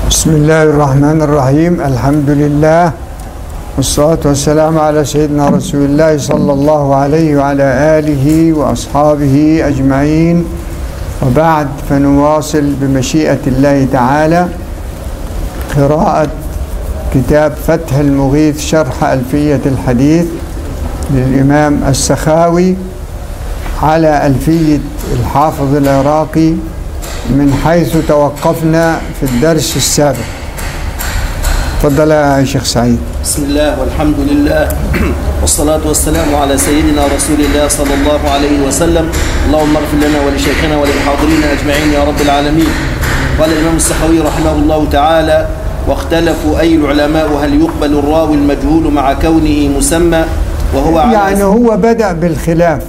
بسم الله الرحمن الرحيم الحمد لله والصلاة والسلام على سيدنا رسول الله صلى الله عليه وعلى آله وأصحابه أجمعين وبعد فنواصل بمشيئة الله تعالى قراءة كتاب فتح المغيث شرح ألفية الحديث للإمام السخاوي على ألفية الحافظ العراقي من حيث توقفنا في الدرس السابق تفضل يا شيخ سعيد بسم الله والحمد لله والصلاة والسلام على سيدنا رسول الله صلى الله عليه وسلم اللهم اغفر لنا ولشيخنا وللحاضرين أجمعين يا رب العالمين قال الإمام السخوي رحمه الله تعالى واختلفوا أي العلماء هل يقبل الراوي المجهول مع كونه مسمى وهو على يعني هو بدأ بالخلاف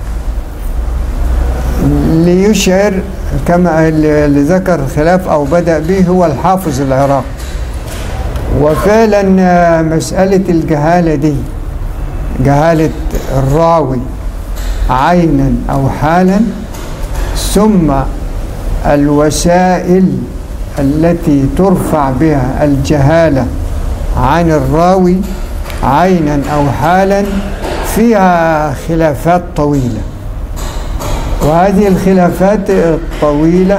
ليشعر كما اللي ذكر الخلاف أو بدأ به هو الحافظ العراقي وفعلا مسألة الجهالة دي جهالة الراوي عينا أو حالا ثم الوسائل التي ترفع بها الجهالة عن الراوي عينا أو حالا فيها خلافات طويلة وهذه الخلافات الطويلة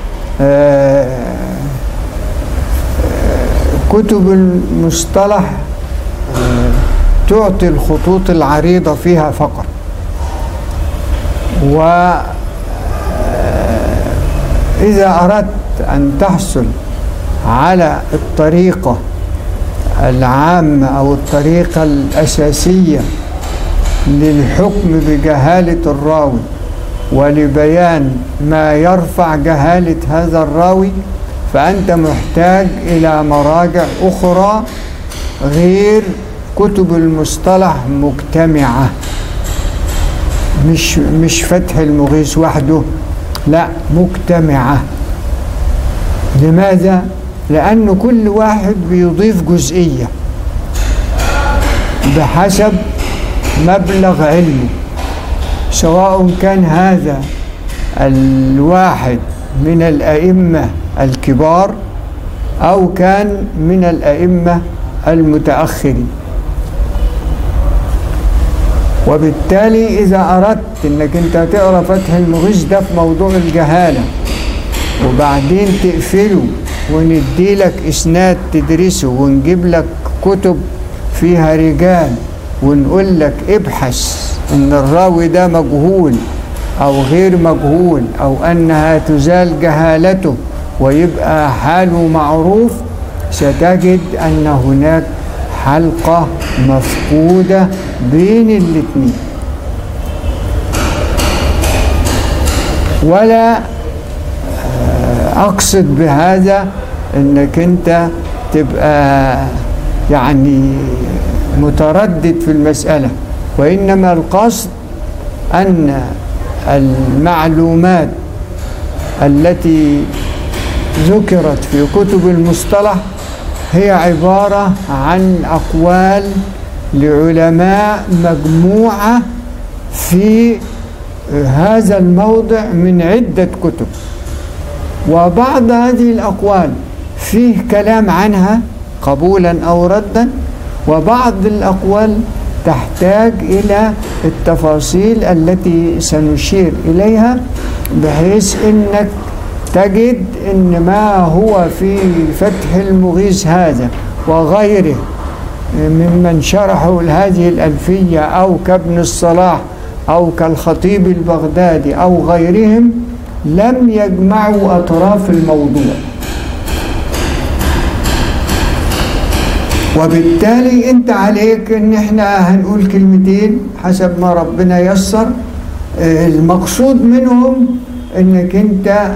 كتب المصطلح تعطي الخطوط العريضة فيها فقط وإذا أردت أن تحصل على الطريقة العامة أو الطريقة الأساسية للحكم بجهالة الراوي ولبيان ما يرفع جهالة هذا الراوي فأنت محتاج إلى مراجع أخرى غير كتب المصطلح مجتمعة مش مش فتح المغيث وحده لا مجتمعة لماذا؟ لأن كل واحد بيضيف جزئية بحسب مبلغ علمه سواء كان هذا الواحد من الأئمة الكبار أو كان من الأئمة المتأخرين وبالتالي إذا أردت أنك أنت تقرأ فتح المغيث ده في موضوع الجهالة وبعدين تقفله وندي لك إسناد تدرسه ونجيب لك كتب فيها رجال ونقول لك ابحث ان الراوي ده مجهول او غير مجهول او انها تزال جهالته ويبقى حاله معروف ستجد ان هناك حلقة مفقودة بين الاثنين ولا اقصد بهذا انك انت تبقى يعني متردد في المسألة وإنما القصد أن المعلومات التي ذكرت في كتب المصطلح هي عبارة عن أقوال لعلماء مجموعة في هذا الموضع من عدة كتب وبعض هذه الأقوال فيه كلام عنها قبولا أو ردا وبعض الأقوال تحتاج إلى التفاصيل التي سنشير إليها بحيث أنك تجد أن ما هو في فتح المغيث هذا وغيره ممن شرحوا هذه الألفية أو كابن الصلاح أو كالخطيب البغدادي أو غيرهم لم يجمعوا أطراف الموضوع وبالتالي انت عليك ان احنا هنقول كلمتين حسب ما ربنا يسر المقصود منهم انك انت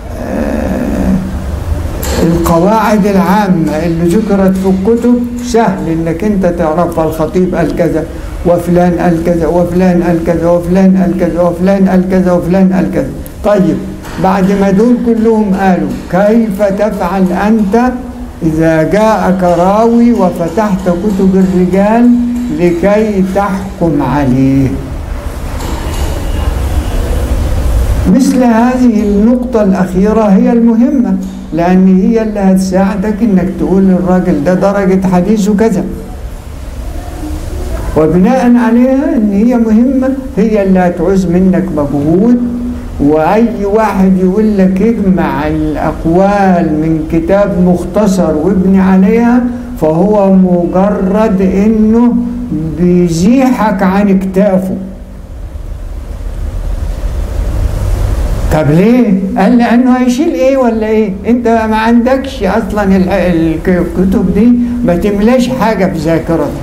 القواعد العامة اللي ذكرت في الكتب سهل انك انت تعرفها الخطيب قال كذا وفلان قال كذا وفلان قال كذا وفلان قال كذا وفلان قال كذا وفلان قال كذا طيب بعد ما دول كلهم قالوا كيف تفعل انت إذا جاءك راوي وفتحت كتب الرجال لكي تحكم عليه مثل هذه النقطة الأخيرة هي المهمة لأن هي اللي هتساعدك إنك تقول للراجل ده درجة حديثه كذا وبناء عليها إن هي مهمة هي اللي هتعوز منك مجهود وأي واحد يقول لك اجمع الأقوال من كتاب مختصر وابني عليها فهو مجرد إنه بيزيحك عن كتافه طب ليه؟ قال لأنه هيشيل إيه ولا إيه؟ أنت ما عندكش أصلا الح- الكتب دي ما تملاش حاجة في ذاكرتك.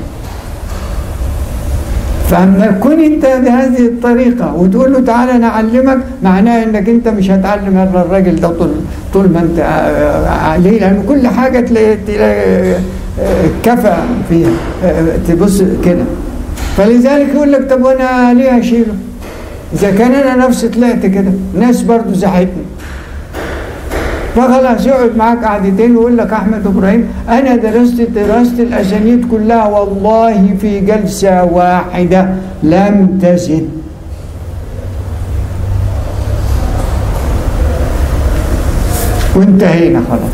فأما تكون أنت بهذه الطريقة وتقول له تعالى نعلمك معناه إنك أنت مش هتعلم هذا الراجل ده طول طول ما أنت عليه لأن كل حاجة تلاقي تلاقي كفى فيها تبص كده فلذلك يقول لك طب وأنا ليه أشيله؟ إذا كان أنا نفسي طلعت كده ناس برضو زحتني فخلاص يقعد معاك قعدتين ويقول لك أحمد إبراهيم أنا درست دراسة الأسانيد كلها والله في جلسة واحدة لم تزد وانتهينا خلاص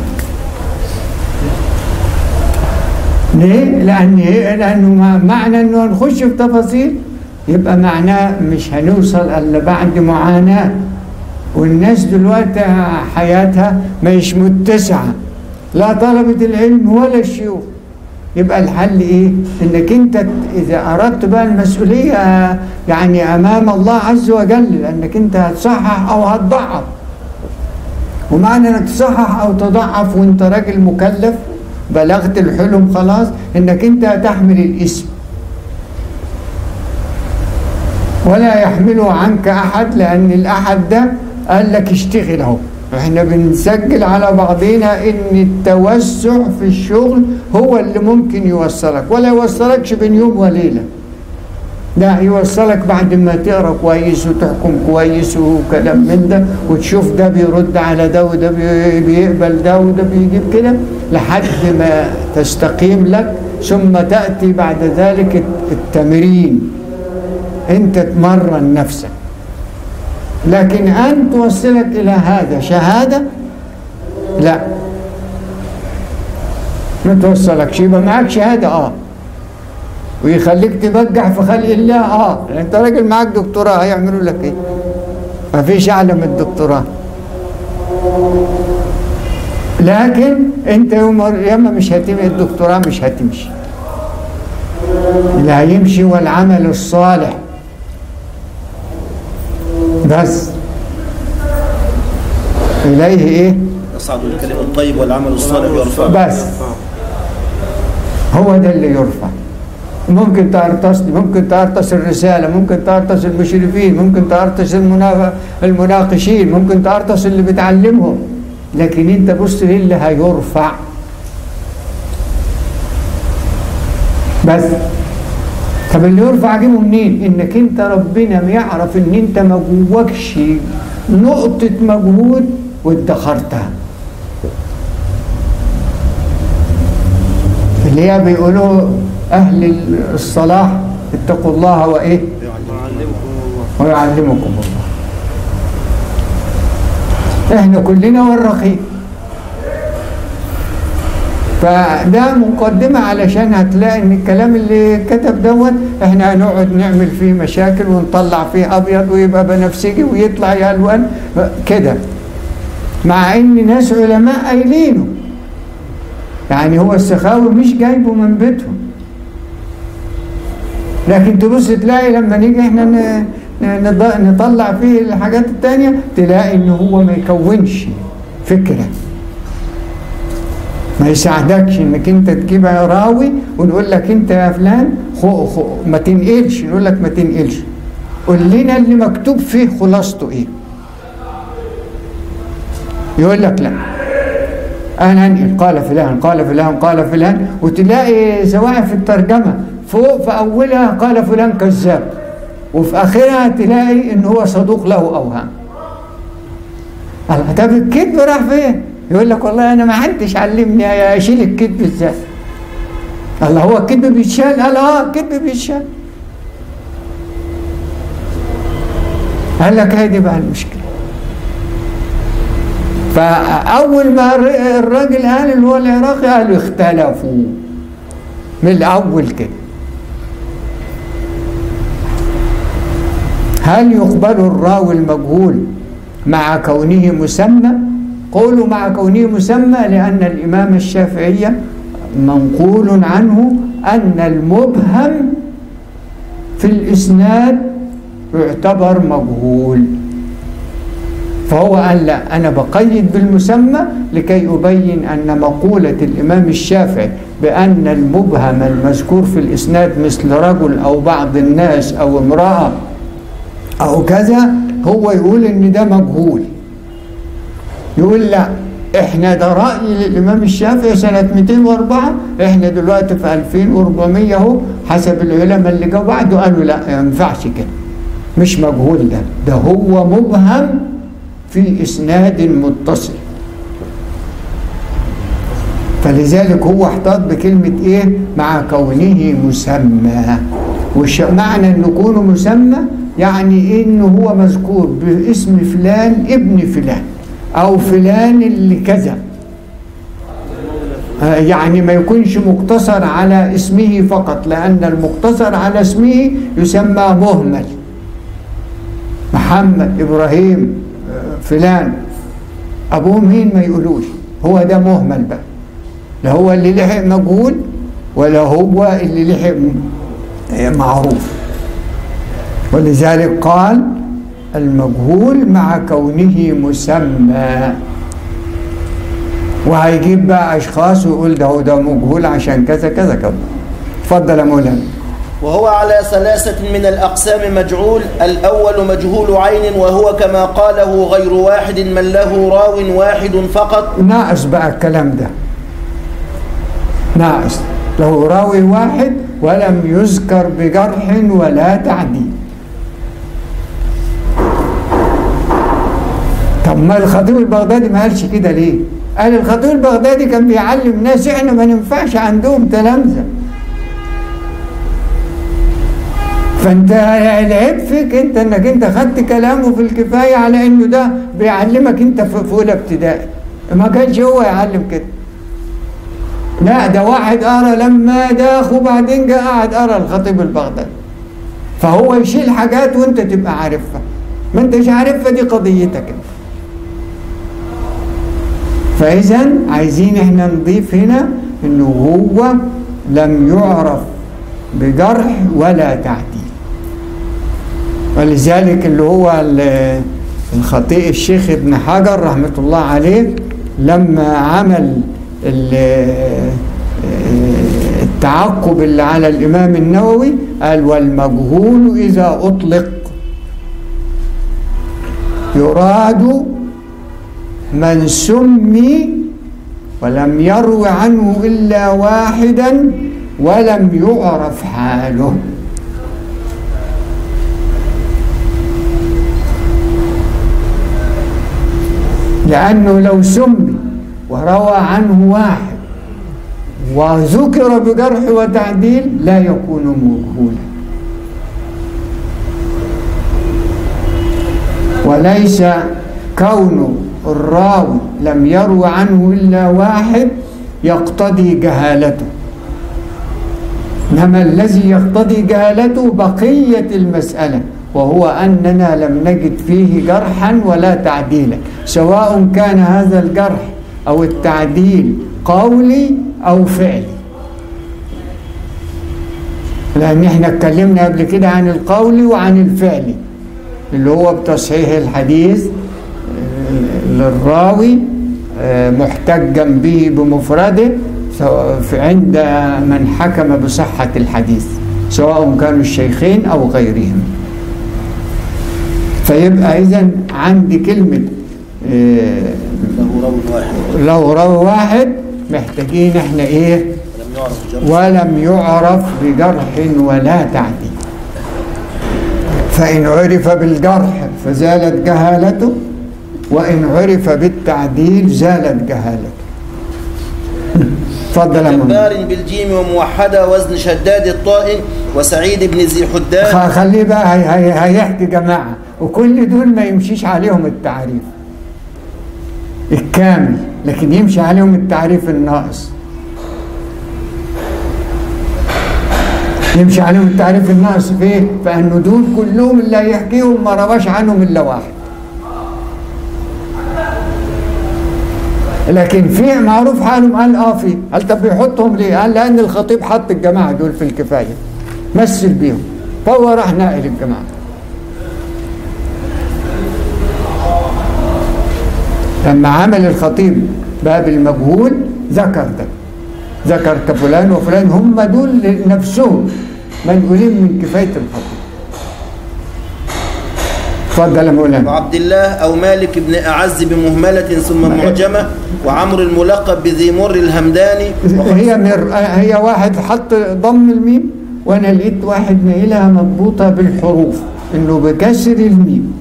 ليه؟ لأن لأنه ما- معنى إنه نخش في تفاصيل يبقى معناه مش هنوصل إلا بعد معاناة والناس دلوقتي حياتها مش متسعة لا طلبة العلم ولا الشيوخ يبقى الحل ايه انك انت اذا اردت بقى المسؤولية يعني امام الله عز وجل لانك انت هتصحح او هتضعف ومعنى انك تصحح او تضعف وانت راجل مكلف بلغت الحلم خلاص انك انت هتحمل الاسم ولا يحمله عنك احد لان الاحد ده قال لك اشتغل اهو احنا بنسجل على بعضنا ان التوسع في الشغل هو اللي ممكن يوصلك ولا يوصلكش بين يوم وليله لا يوصلك بعد ما تقرا كويس وتحكم كويس وكلام من ده وتشوف ده بيرد على ده وده بي- بيقبل ده وده بيجيب كده لحد ما تستقيم لك ثم تاتي بعد ذلك التمرين انت تمرن نفسك لكن ان توصلك الى هذا شهاده لا ما توصلكش يبقى معاك شهاده اه ويخليك تبجح في خلق الله اه انت راجل معاك دكتوراه هيعملوا لك ايه ما فيش اعلى من الدكتوراه لكن انت يوم القيامه مش هتمشي الدكتوراه مش هتمشي اللي هيمشي هو العمل الصالح بس إليه إيه يصعد الكلم الطيب والعمل الصالح يرفع بس هو ده اللي يرفع ممكن ترتص ممكن ترتص الرسالة ممكن ترتص المشرفين ممكن ترتص المنا- المناقشين ممكن ترتص اللي بتعلمهم لكن انت بص ايه اللي هيرفع بس طب اللي يرفع اجيبه منين انك انت ربنا يعرف ان انت ما جواكش نقطة مجهود وادخرتها اللي هي بيقولوا اهل الصلاح اتقوا الله وايه ويعلمكم الله احنا كلنا والرقيق فده مقدمة علشان هتلاقي ان الكلام اللي كتب دوت احنا هنقعد نعمل فيه مشاكل ونطلع فيه ابيض ويبقى بنفسجي ويطلع يا الوان كده مع ان ناس علماء قايلينه يعني هو السخاوي مش جايبه من بيتهم لكن تبص تلاقي لما نيجي احنا ن- نض- نطلع فيه الحاجات التانية تلاقي ان هو ما يكونش فكرة ما يساعدكش انك انت تجيب راوي ونقول لك انت يا فلان خو خو ما تنقلش نقول لك ما تنقلش قول لنا اللي مكتوب فيه خلاصته ايه يقول لك لا انا انقل قال فلان قال فلان قال فلان وتلاقي سواء في الترجمه فوق في اولها قال فلان كذاب وفي اخرها تلاقي ان هو صدوق له اوهام الله طب الكذب راح فين؟ يقول لك والله انا ما حدش علمني اشيل الكذب ازاي الله هو الكذب بيتشال قال اه الكذب بيتشال قال لك هذه بقى المشكله فأول ما الر- الراجل قال اللي هو العراقي قالوا اختلفوا من الأول كده هل يقبل الراوي المجهول مع كونه مسمى قولوا مع كونه مسمى لأن الإمام الشافعي منقول عنه أن المبهم في الإسناد يعتبر مجهول فهو قال لا أنا بقيد بالمسمى لكي أبين أن مقولة الإمام الشافعي بأن المبهم المذكور في الإسناد مثل رجل أو بعض الناس أو امرأة أو كذا هو يقول إن ده مجهول يقول لا احنا ده رأي للإمام الشافعي سنة 204 احنا دلوقتي في 2400 اهو حسب العلماء اللي جوا بعده قالوا لا ما ينفعش كده مش مجهول ده ده هو مبهم في إسناد متصل فلذلك هو احتاط بكلمة ايه مع كونه مسمى وش معنى انه يكون مسمى يعني انه هو مذكور باسم فلان ابن فلان او فلان اللي كذا آه، يعني ما يكونش مقتصر على اسمه فقط لان المقتصر على اسمه يسمى مهمل محمد ابراهيم آه، فلان ابوه مين ما يقولوش هو ده مهمل بقى لا هو اللي لحق مجهول ولا هو اللي لحق م- معروف ولذلك قال المجهول مع كونه مسمى وهيجيب بقى اشخاص ويقول ده هو ده مجهول عشان كذا كذا كذا اتفضل يا مولانا وهو على ثلاثة من الأقسام مجعول الأول مجهول عين وهو كما قاله غير واحد من له راو واحد فقط ناقص بقى الكلام ده ناقص له راوي واحد ولم يذكر بجرح ولا تعديل طب ما الخطيب البغدادي ما قالش كده ليه؟ قال الخطيب البغدادي كان بيعلم ناس احنا ما ننفعش عندهم تلامذه فانت العيب فيك انت انك انت خدت كلامه في الكفايه على انه ده بيعلمك انت في في اولى ابتدائي ما كانش هو يعلم كده لا ده واحد قرا لما داخ وبعدين جاء قعد قرا الخطيب البغدادي فهو يشيل حاجات وانت تبقى عارفها ما انتش عارفها دي قضيتك انت فاذا عايزين احنا نضيف هنا انه هو لم يعرف بجرح ولا تعديل ولذلك اللي هو ال- الخطيب الشيخ ابن حجر رحمة الله عليه لما عمل ال- التعقب اللي على الإمام النووي قال والمجهول إذا أطلق يراد من سمي ولم يرو عنه إلا واحدا ولم يعرف حاله لأنه لو سمي وروى عنه واحد وذكر بجرح وتعديل لا يكون مجهولا وليس كون الراوي لم يروى عنه إلا واحد يقتضي جهالته إنما الذي يقتضي جهالته بقية المسألة وهو أننا لم نجد فيه جرحا ولا تعديلا سواء كان هذا الجرح أو التعديل قولي أو فعلي لأن احنا اتكلمنا قبل كده عن القولي وعن الفعلي اللي هو بتصحيح الحديث آه، للراوي آه، محتجا به بمفرده سواء في- عند من حكم بصحة الحديث سواء كانوا الشيخين أو غيرهم فيبقى إذا عندي كلمة آه، له راو واحد لو راوي واحد محتاجين احنا ايه لم يعرف جرح ولم يعرف بجرح ولا تعديل فإن عرف بالجرح فزالت جهالته وإن عرف بالتعديل زالت جهالته تفضل يا منى. جبار بالجيم وموحدة وزن شداد الطائن وسعيد بن ذي حدان خ- خليه بقى هي هي هيحكي جماعة وكل دول ما يمشيش عليهم التعريف الكامل لكن يمشي عليهم التعريف الناقص يمشي عليهم التعريف الناقص في ايه؟ فانه دول كلهم اللي هيحكيهم ما رواش عنهم الا واحد لكن في معروف حالهم قال اه في قال طب بيحطهم ليه؟ قال لان الخطيب حط الجماعه دول في الكفايه مثل بيهم فهو راح ناقل الجماعه لما عمل الخطيب باب المجهول ذكر ده ذكر فلان وفلان هم دول نفسهم منقولين من كفايه الخطيب اتفضل يا مولانا وعبد الله أو مالك بن أعز بمهملة ثم معجمة وعمرو الملقب بذي مر الهمداني هي مر هي واحد حط ضم الميم وانا لقيت واحد ناقلها مضبوطه بالحروف انه بكسر الميم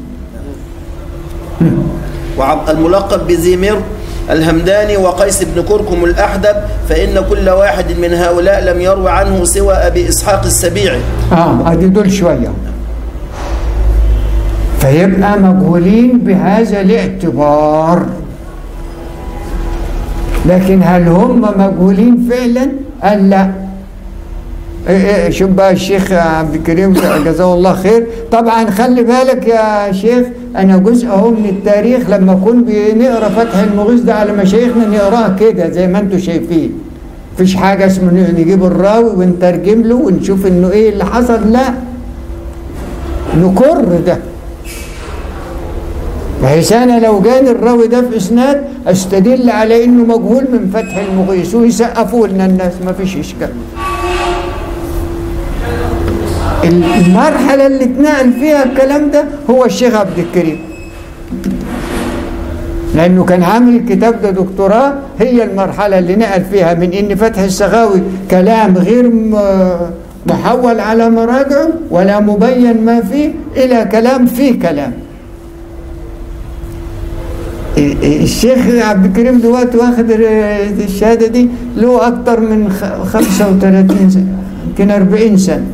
والملقب بذي مر الهمداني وقيس بن كركم الأحدب فإن كل واحد من هؤلاء لم يروي عنه سوى أبي إسحاق السبيعي اه ادي دول شويه فيبقى مجهولين بهذا الاعتبار لكن هل هم مجهولين فعلا؟ قال لا إيه إيه شوف بقى الشيخ عبد الكريم جزاه الله خير طبعا خلي بالك يا شيخ انا جزء اهو من التاريخ لما اكون بنقرا فتح المغيث ده على مشايخنا نقراه كده زي ما انتم شايفين مفيش حاجه اسمه نجيب الراوي ونترجم له ونشوف انه ايه اللي حصل لا نكر ده بحيث انا لو جاني الراوي ده في اسناد استدل على انه مجهول من فتح المغيث ويسقفوا لنا الناس ما فيش اشكال المرحله اللي اتنقل فيها الكلام ده هو الشيخ عبد الكريم لانه كان عامل الكتاب ده دكتوراه هي المرحله اللي نقل فيها من ان فتح السخاوي كلام غير محول على مراجعه ولا مبين ما فيه الى كلام فيه كلام الشيخ عبد الكريم دلوقتي واخد الشهاده دي له اكتر من 35 سنه يمكن 40 سنه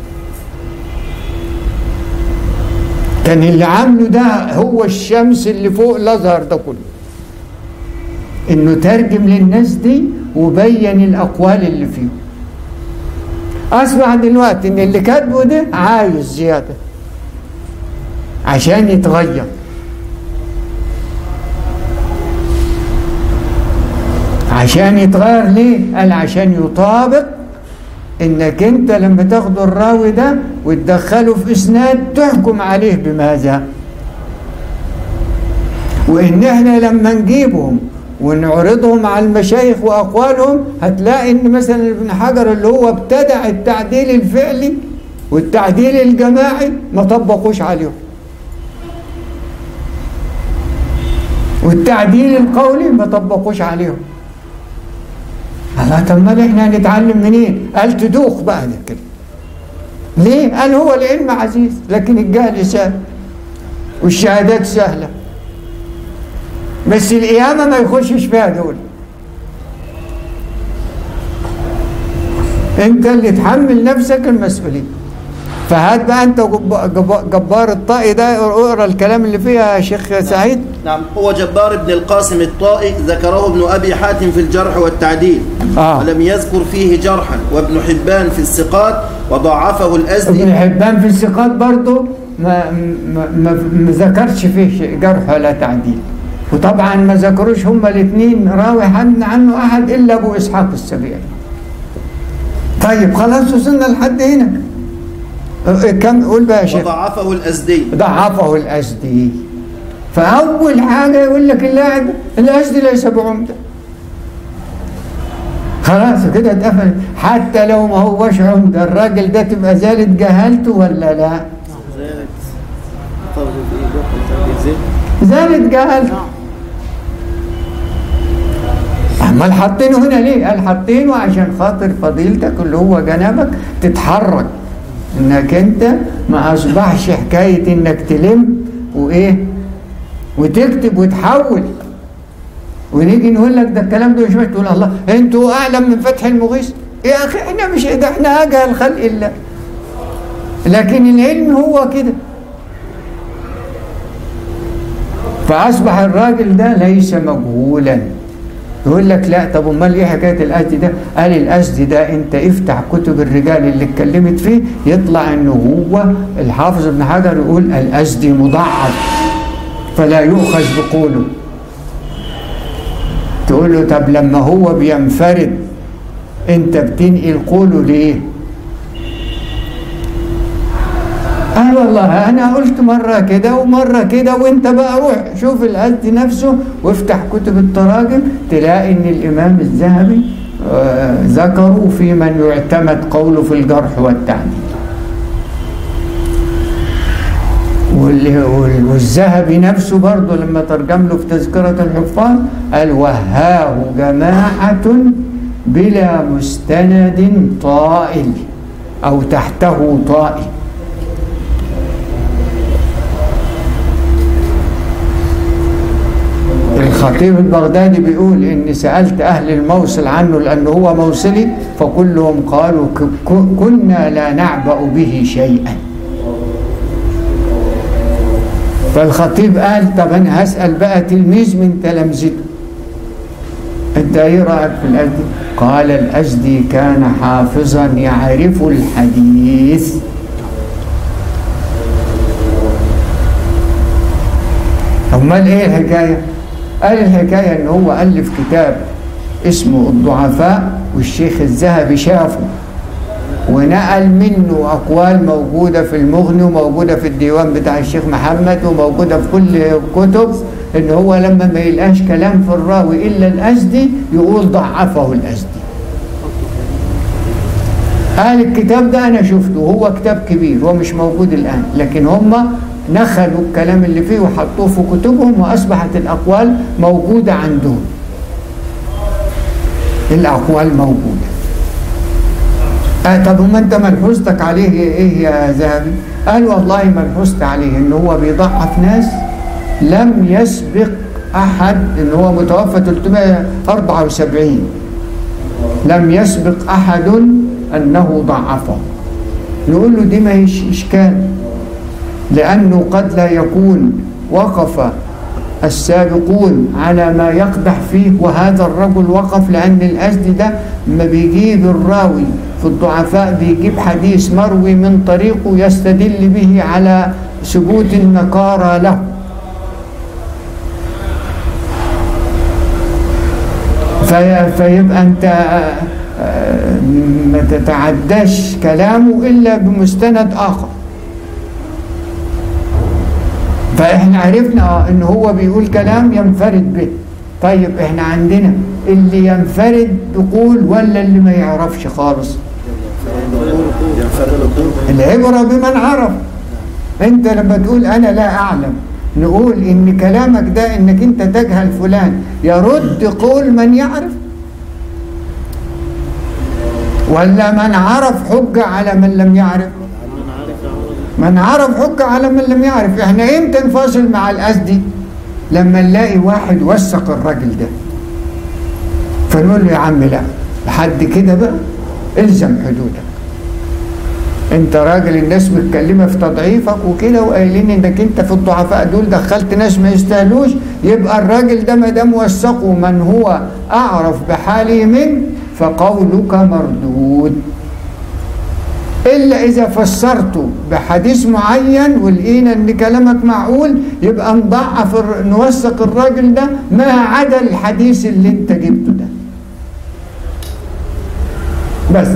كان اللي عامله ده هو الشمس اللي فوق الازهر ده كله انه ترجم للناس دي وبين الاقوال اللي فيهم اصبح دلوقتي ان اللي كاتبه ده عايز زياده عشان يتغير عشان يتغير ليه؟ قال عشان يطابق انك انت لما تاخد الراوي ده وتدخله في اسناد تحكم عليه بماذا؟ وان احنا لما نجيبهم ونعرضهم على المشايخ واقوالهم هتلاقي ان مثلا ابن حجر اللي هو ابتدع التعديل الفعلي والتعديل الجماعي ما طبقوش عليهم والتعديل القولي ما طبقوش عليهم الله طب ما احنا هنتعلم منين؟ قال تدوخ بقى ده كده. ليه؟ قال هو العلم عزيز لكن الجهل سهل والشهادات سهلة بس القيامة ما يخشش فيها دول انت اللي تحمل نفسك المسؤولية فهات بقى انت جبار الطائي ده اقرا الكلام اللي فيها يا شيخ سعيد نعم هو جبار بن القاسم الطائي ذكره ابن أبي حاتم في الجرح والتعديل آه. ولم يذكر فيه جرحا وابن حبان في الثقات وضعفه الأزدي ابن حبان في الثقات برضه ما ما ما ما ذكرش فيه شيء جرح ولا تعديل وطبعا ما ذكروش هما الاثنين راوي حد عنه احد الا ابو اسحاق السبيعي طيب خلاص وصلنا لحد هنا اه، كم قول بقى يا شيخ وضعفه الأزدي ضعفه الأسدي فأول حاجة يقول لك اللاعب الأسدي ليس بعمدة خلاص كده اتقفل حتى لو ما هوش عمدة الراجل ده تبقى زالت جهالته ولا لا زالت جهالته امال حاطينه هنا ليه؟ قال حاطينه عشان خاطر فضيلتك اللي هو جنبك تتحرك انك انت ما اصبحش حكايه انك تلم وايه وتكتب وتحول ونيجي نقول لك ده الكلام ده مش ماشي تقول الله انتوا اعلم من فتح المغيث يا اخي احنا مش ده احنا اجهل خلق الله لكن العلم هو كده فأصبح الراجل ده ليس مجهولا يقول لك لا طب امال ايه حكايه الاسد ده؟ قال الاسد ده انت افتح كتب الرجال اللي اتكلمت فيه يطلع انه هو الحافظ ابن حجر يقول الاسد مضعف فلا يؤخذ بقوله تقول له طب لما هو بينفرد انت بتنقل قوله ليه؟ قال والله انا قلت مره كده ومره كده وانت بقى روح شوف القد نفسه وافتح كتب التراجم تلاقي ان الامام الذهبي آه، ذكروا في من يعتمد قوله في الجرح والتعديل وال- وال- والذهبي نفسه برضه لما ترجم له في تذكرة الحفاظ قال وهاه جماعة بلا مستند طائل أو تحته طائل الخطيب البغدادي بيقول إني سألت أهل الموصل عنه لأنه هو موصلي فكلهم قالوا ك- ك- كنا لا نعبأ به شيئا فالخطيب قال طب أنا هسأل بقى تلميذ من تلامذته أنت إيه رأيك في الأزدي؟ قال الأزدي كان حافظا يعرف الحديث أمال إيه الحكاية؟ قال الحكاية إن هو ألف كتاب اسمه الضعفاء والشيخ الذهبي شافه ونقل منه أقوال موجودة في المغني وموجودة في الديوان بتاع الشيخ محمد وموجودة في كل كتب إن هو لما ما يلقاش كلام في الراوي إلا الأزدي يقول ضعفه الأزدي قال الكتاب ده أنا شفته وهو كتاب كبير هو مش موجود الآن لكن هم نخلوا الكلام اللي فيه وحطوه في كتبهم وأصبحت الأقوال موجودة عندهم الأقوال موجودة آه طب وما انت ملحوظتك عليه ايه يا ذهبي؟ قال والله ملحوظت عليه ان هو بيضعف ناس لم يسبق احد ان هو متوفى 374 لم يسبق احد انه ضعفه نقول له دي ما هيش اشكال لانه قد لا يكون وقف السابقون على ما يقدح فيه وهذا الرجل وقف لأن الأزدي ده ما بيجيب الراوي في الضعفاء بيجيب حديث مروي من طريقه يستدل به على ثبوت النكارة له في فيبقى أنت آه، ما تتعداش كلامه إلا بمستند آخر فاحنا عرفنا اه ان هو بيقول كلام ينفرد به طيب احنا عندنا اللي ينفرد يقول ولا اللي ما يعرفش خالص العبرة بمن عرف انت لما تقول انا لا اعلم نقول ان كلامك ده انك انت تجهل فلان يرد قول من يعرف ولا من عرف حجة على من لم يعرف من عرف حجة على من لم يعرف احنا امتى نفاصل مع الأسدي لما نلاقي واحد وثق الراجل ده فنقول له يا عم لا لحد كده بقى الزم حدودك انت راجل الناس متكلمه في تضعيفك وكده وقايلين انك انت في الضعفاء دول دخلت ناس ما يستاهلوش يبقى الراجل ده ما دام وثقه من هو اعرف بحاله منه فقولك مردود إلا إذا فسرته بحديث معين ولقينا إن كلامك معقول يبقى نضعف الر- نوثق الراجل ده ما عدا الحديث اللي أنت جبته ده بس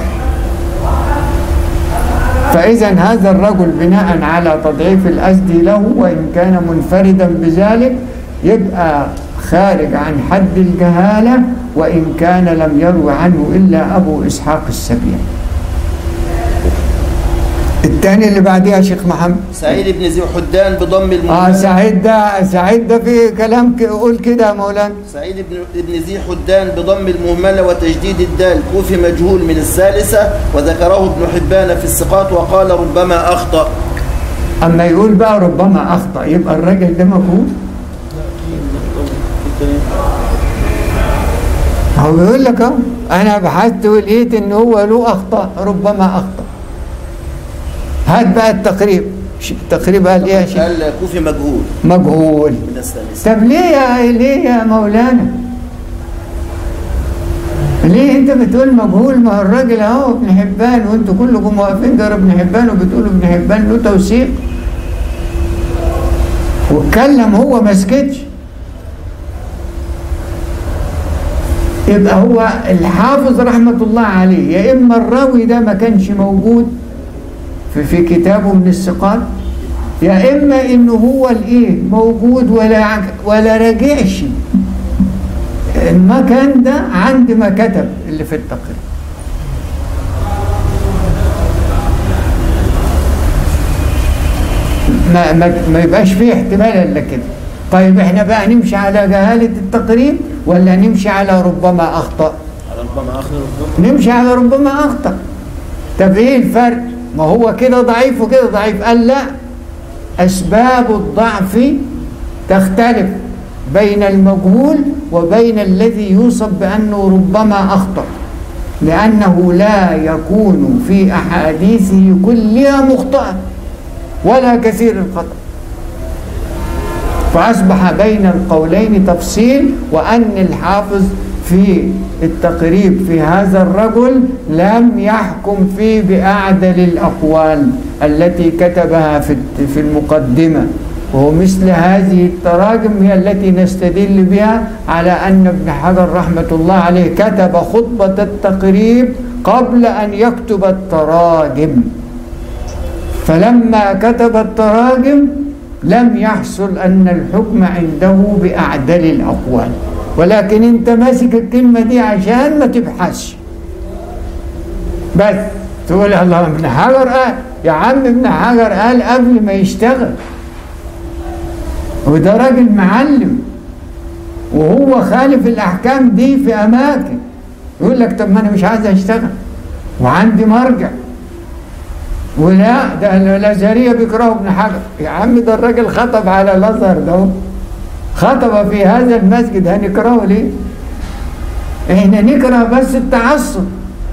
فإذا هذا الرجل بناء على تضعيف الأزدي له وإن كان منفردا بذلك يبقى خارج عن حد الجهالة وإن كان لم يروي عنه إلا أبو إسحاق السبيعي الثاني اللي بعديها شيخ محمد سعيد بن ذي حدان بضم اه المهملة سعيد ده سعيد ده في كلام ك- قول كده يا مولانا سعيد بن ابن ذي حدان بضم المهملة وتجديد الدال كوفي مجهول من الثالثة وذكره ابن حبان في الثقات وقال ربما أخطأ اما يقول بقى ربما اخطا يبقى الراجل ده مجهول هو بيقول لك اهو انا بحثت ولقيت ان هو له اخطاء ربما اخطا هات بقى التقريب ش- التقريب قال ايه يا شيخ قال كوفي مجهول مجهول من الثالثة طب ليه يا ليه يا مولانا ليه انت بتقول مجهول ما هو الراجل اهو ابن حبان وانتوا كلكم واقفين جرى ابن حبان وبتقولوا ابن حبان له توثيق واتكلم هو ما سكتش يبقى هو الحافظ رحمة الله عليه يا إما الراوي ده ما كانش موجود في, في كتابه من الثقات يا إما إنه هو الإيه موجود ولا عك- ولا راجعش المكان ده عند ما كتب اللي في التقرير ما, ما, ما يبقاش فيه احتمال الا كده طيب احنا بقى نمشي على جهالة التقريب ولا نمشي على ربما اخطأ على ربما آخر ربما نمشي على ربما اخطأ طب ايه الفرق ما هو كده ضعيف وكده ضعيف قال لا اسباب الضعف تختلف بين المجهول وبين الذي يوصف بانه ربما اخطأ لانه لا يكون في احاديثه كلها مخطئا ولا كثير الخطأ فأصبح بين القولين تفصيل وأن الحافظ في التقريب في هذا الرجل لم يحكم فيه بأعدل الأقوال التي كتبها في في المقدمة ومثل هذه التراجم هي التي نستدل بها على أن ابن حجر رحمة الله عليه كتب خطبة التقريب قبل أن يكتب التراجم فلما كتب التراجم لم يحصل أن الحكم عنده بأعدل الأقوال ولكن أنت ماسك الكلمة دي عشان ما تبحثش بس تقول الله ابن حجر قال يا عم ابن حجر قال قبل ما يشتغل وده راجل معلم وهو خالف الأحكام دي في أماكن يقول لك طب ما أنا مش عايز أشتغل وعندي مرجع ولا ده الازهريه بيكرهوا ابن حجر يا عم ده الراجل خطب على الازهر ده هو. خطب في هذا المسجد هنكرهه ليه؟ احنا نكره بس التعصب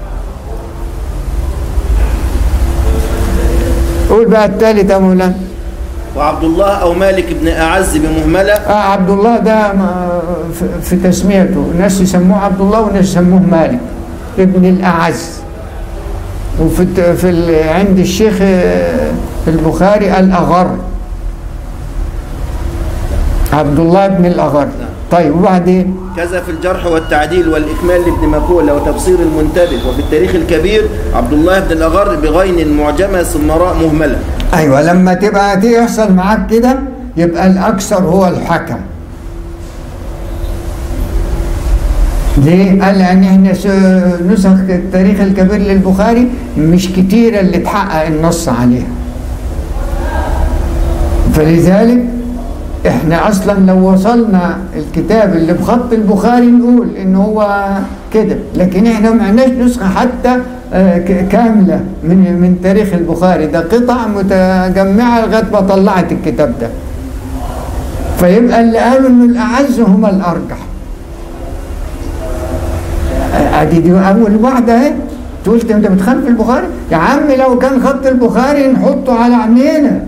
قول بقى التالت يا مولانا وعبد الله أو مالك بن أعز بمهملة اه عبد الله ده ما- في- في تسميته ناس يسموه عبد الله وناس يسموه مالك ابن الاعز وفي الت- في ال- عند الشيخ آه، البخاري الاغر عبد الله بن الاغر طيب وبعدين كذا في الجرح والتعديل والإكمال لابن مكولة وتبصير المنتبه وفي التاريخ الكبير عبد الله بن الأغر بغين المعجمة ثم راء مهملة ايوه لما تبقى دي يحصل معاك كده يبقى الاكثر هو الحكم ليه؟ قال لان احنا س- نسخ التاريخ الكبير للبخاري مش كتيره اللي تحقق النص عليها فلذلك احنا اصلا لو وصلنا الكتاب اللي بخط البخاري نقول ان هو كده لكن احنا ما عندناش نسخه حتى آه، ك- كامله من من تاريخ البخاري ده قطع متجمعه لغايه ما طلعت الكتاب ده فيبقى اللي قالوا ان الاعز هم الارجح آه، ادي دي اول واحده اهي تقول انت بتخالف البخاري يا عم لو كان خط البخاري نحطه على عينينا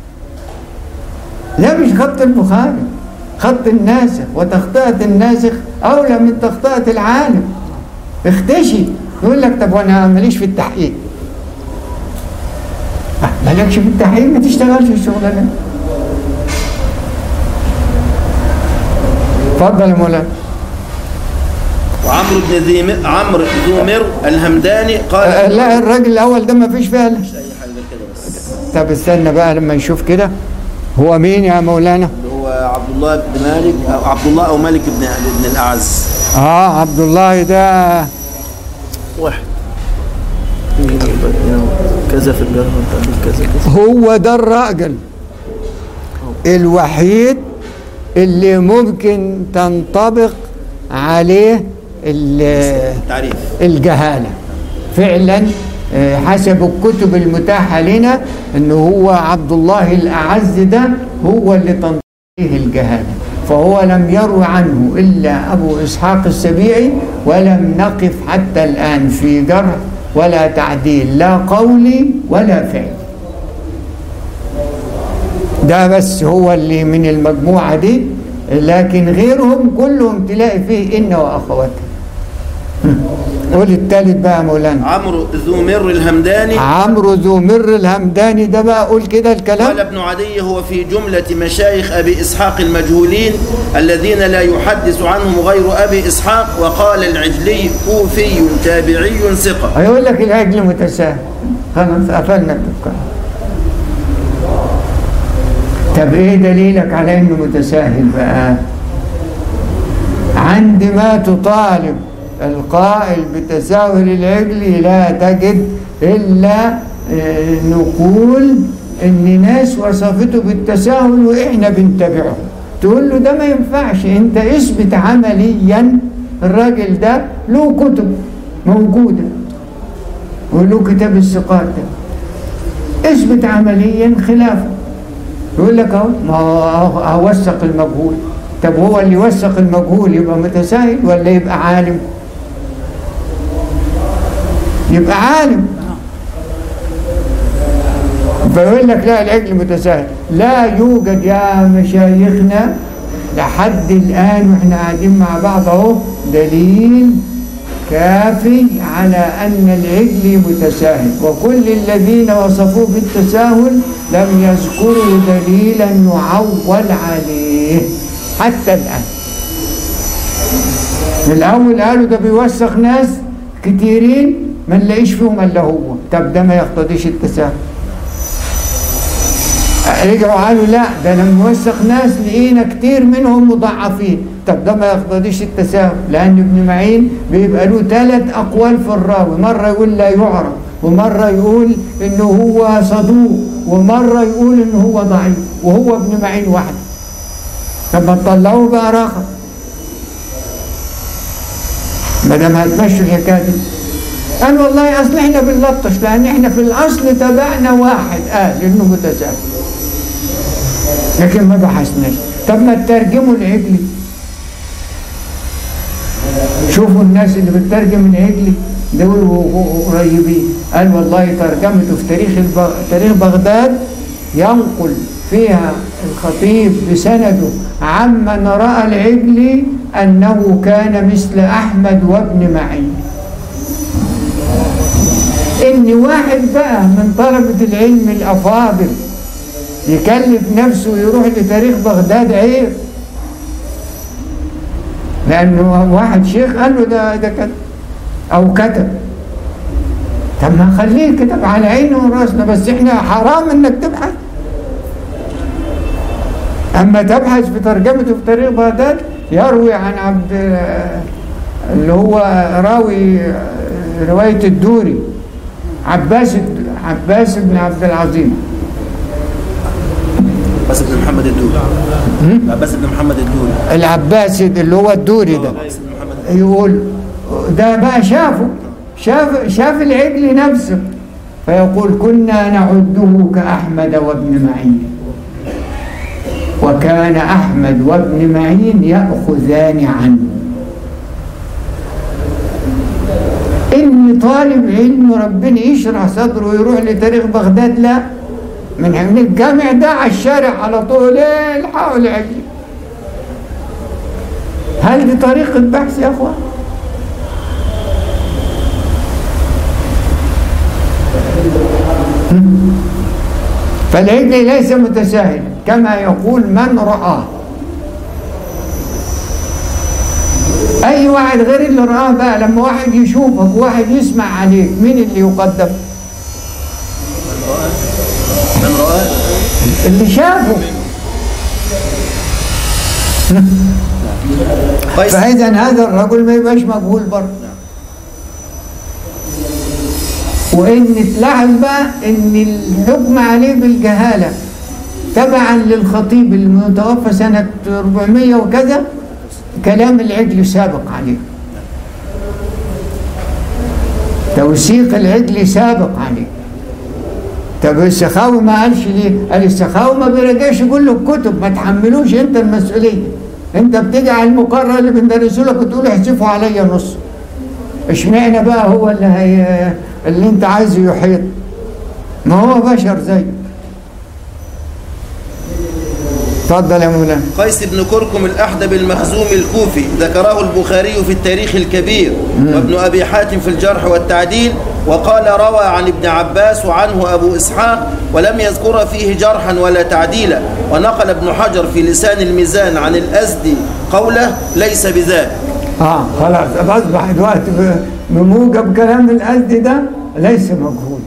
لا مش خط البخاري خط الناسخ وتخطئة الناسخ أولى من تخطئة العالم اختشي يقول لك طب وانا ماليش في التحقيق آه، مالكش في التحقيق ما تشتغلش الشغلانه اتفضل يا مولانا وعمرو بن ذي م- عمرو ذو مر الهمداني آه، قال لا الراجل الاول ده ما فيش فيها لا. مش أي حاجة غير كده بس طب استنى بقى لما نشوف كده هو مين يا مولانا اللي هو عبد الله بن مالك أو عبد الله أو مالك بن بن الأعز اه عبد الله ده واحد كذا في الجرح والتعديل كذا كذا هو ده الراجل الوحيد اللي ممكن تنطبق عليه ال- تعريف الجهالة فعلا آه، حسب الكتب المتاحة لنا ان هو عبد الله الأعز ده هو اللي تنطبق عليه الجهالة فهو لم يروي عنه إلا أبو إسحاق السبيعي ولم نقف حتى الآن في جرح ولا تعديل لا قولي ولا فعل ده بس هو اللي من المجموعة دي لكن غيرهم كلهم تلاقي فيه إن وأخواتها قول التالت بقى يا مولانا عمرو ذو مر الهمداني عمرو ذو مر الهمداني ده بقى قول كده الكلام قال ابن عدي هو في جملة مشايخ أبي إسحاق المجهولين الذين لا يحدث عنهم غير أبي إسحاق وقال العجلي كوفي تابعي ثقة هيقول لك العجل متساهل خلاص قفلنا الدكان طب ايه دليلك على انه متساهل بقى عندما تطالب القائل بتساهل العجل لا تجد الا آه، نقول ان ناس وصفته بالتساهل واحنا بنتبعه تقول له ده ما ينفعش انت اثبت عمليا الراجل ده له كتب موجوده وله كتاب الثقات ده اثبت عمليا خلافه يقول لك اهو ما هو هوثق المجهول طب هو اللي يوثق المجهول يبقى متساهل ولا يبقى عالم يبقى عالم فيقول لك لا العجل متساهل لا يوجد يا مشايخنا لحد الآن واحنا قاعدين مع بعض اهو دليل كافي على أن العجل متساهل وكل الذين وصفوه بالتساهل لم يذكروا دليلا يعول عليه حتى الآن الأول قالوا ده بيوسخ ناس كتيرين ما نلاقيش فيهم إلا هو طب ده ما يقتضيش التساهل رجعوا قالوا لا ده لما نوثق ناس لقينا كتير منهم مضاعفين طب ده ما يقتضيش التساهل لان ابن معين بيبقى له ثلاث اقوال في الراوي مره يقول لا يعرف ومره يقول انه هو صدوق ومره يقول انه هو ضعيف وهو ابن معين واحد طب ما تطلعوه بقى رخص ما دام هتمشوا الحكايه دي قال والله اصل احنا بنلطش لان احنا في الاصل تبعنا واحد قال انه متساهل لكن ما بحثناش طب ما تترجموا العجلي شوفوا الناس اللي بتترجم العجلي دول قريبين قال والله ترجمته في تاريخ الب... تاريخ بغداد ينقل فيها الخطيب بسنده عمن رأى العجلي أنه كان مثل أحمد وابن معين إن واحد بقى من طلبة العلم الأفاضل يكلف نفسه يروح لتاريخ بغداد عيب لأنه واحد شيخ قال له ده ده كتب أو كتب طب ما خليه كتب على عينه وراسنا بس احنا حرام انك تبحث اما تبحث في ترجمته في تاريخ بغداد يروي عن عبد اللي هو راوي رواية الدوري عباس عباس بن عبد العظيم عباس بن محمد الدوري عباس بن محمد الدوري العباس اللي هو الدوري ده عباس بن محمد يقول ده بقى شافه شاف شاف العجل نفسه فيقول كنا نعده كأحمد وابن معين وكان أحمد وابن معين يأخذان عنه إن طالب علم ربنا يشرح صدره ويروح لتاريخ بغداد لا من من الجامع ده على الشارع على طول ايه الحقوا العجل هل دي طريقة بحث يا اخوان؟ فالعجل ليس متساهلا كما يقول من رآه أي واحد غير اللي رآه بقى لما واحد يشوفك وواحد يسمع عليك مين اللي يقدم؟ من رآه اللي شافه قيس فإذا هذا الرجل ما يبقاش مقبول برضه وإن تلاحظ بقى إن الحكم عليه بالجهالة تبعا للخطيب المتوفى سنة 400 وكذا كلام العجل سابق عليه توثيق العجل سابق عليه طب السخاوي ما قالش ليه؟ قال السخاوي ما بيرجعش يقول له الكتب ما تحملوش انت المسؤوليه انت بتيجي على المقرر اللي بندرسه لك وتقول احذفوا عليا نص اشمعنى بقى هو اللي هي اللي انت عايزه يحيط ما هو بشر زيه اتفضل يا مولانا قيس بن كركم الأحدب المخزومي الكوفي ذكره البخاري في التاريخ الكبير وابن أبي حاتم في الجرح والتعديل وقال روى عن ابن عباس وعنه أبو إسحاق ولم يذكر فيه جرحا ولا تعديلا ونقل ابن حجر في لسان الميزان عن الأزدي قوله ليس بذاك اه خلاص اصبح دلوقتي ب- بموجب كلام القلد ده ليس مجهول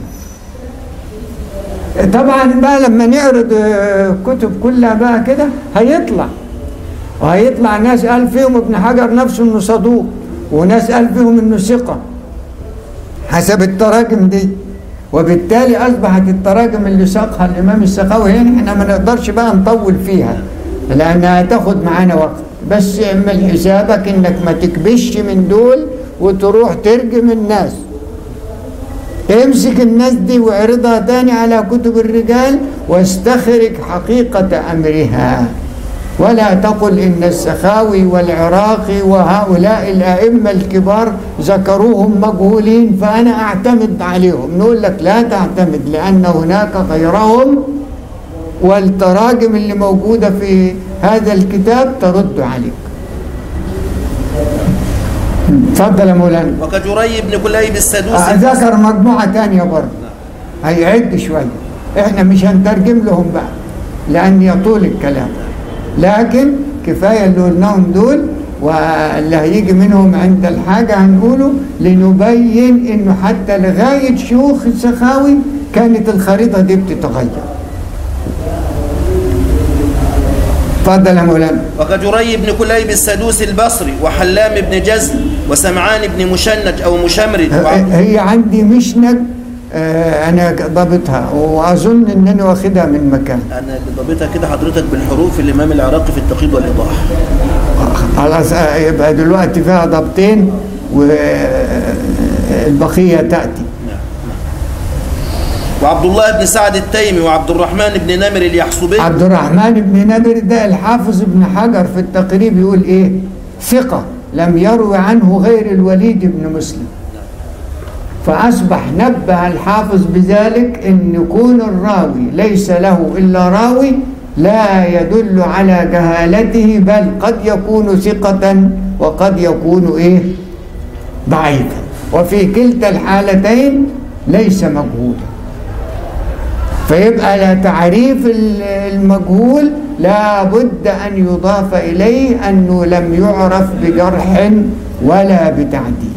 طبعا بقى لما نعرض آه، الكتب كلها بقى كده هيطلع وهيطلع ناس قال فيهم ابن حجر نفسه انه صدوق وناس قال فيهم انه ثقه حسب التراجم دي وبالتالي اصبحت التراجم اللي ساقها الامام السخاوي هنا احنا ما نقدرش بقى نطول فيها لانها هتاخد معانا وقت بس اعمل حسابك انك ما تكبش من دول وتروح ترجم الناس امسك الناس دي واعرضها تاني على كتب الرجال واستخرج حقيقة أمرها ولا تقل إن السخاوي والعراقي وهؤلاء الأئمة الكبار ذكروهم مجهولين فأنا أعتمد عليهم نقول لك لا تعتمد لأن هناك غيرهم والتراجم اللي موجودة في هذا الكتاب ترد عليك تفضل يا مولانا وكجري بن كليب السدوسي آه، ذكر مجموعة تانية برضه هيعد شوية احنا مش هنترجم لهم بقى لأن يطول الكلام لكن كفاية اللي قلناهم دول واللي هيجي منهم عند الحاجة هنقوله لنبين انه حتى لغاية شيوخ السخاوي كانت الخريطة دي بتتغير اتفضل يا مولانا وكجري بن كليب السدوسي البصري وحلام بن جزل وسمعان بن مشنج أو مشمرد وعبد هي عندي مشنج آه، انا ضابطها واظن انني واخدها من مكان أنا اللي ضابطها كده حضرتك بالحروف الإمام العراقي في التقييد والإيضاح خلاص آه، يبقى دلوقتي فيها ضبطين والبقيه تاتي وعبد الله بن سعد التيمي وعبد الرحمن بن نمر اليحصبي عبد الرحمن بن نادر ده الحافظ ابن حجر في التقريب يقول ايه ثقه لم يروي عنه غير الوليد بن مسلم فأصبح نبه الحافظ بذلك أن يكون الراوي ليس له إلا راوي لا يدل على جهالته بل قد يكون ثقة وقد يكون إيه ضعيفا وفي كلتا الحالتين ليس مجهولا فيبقى لا تعريف ال- المجهول لا بد أن يضاف إليه أنه لم يعرف بجرح ولا بتعديل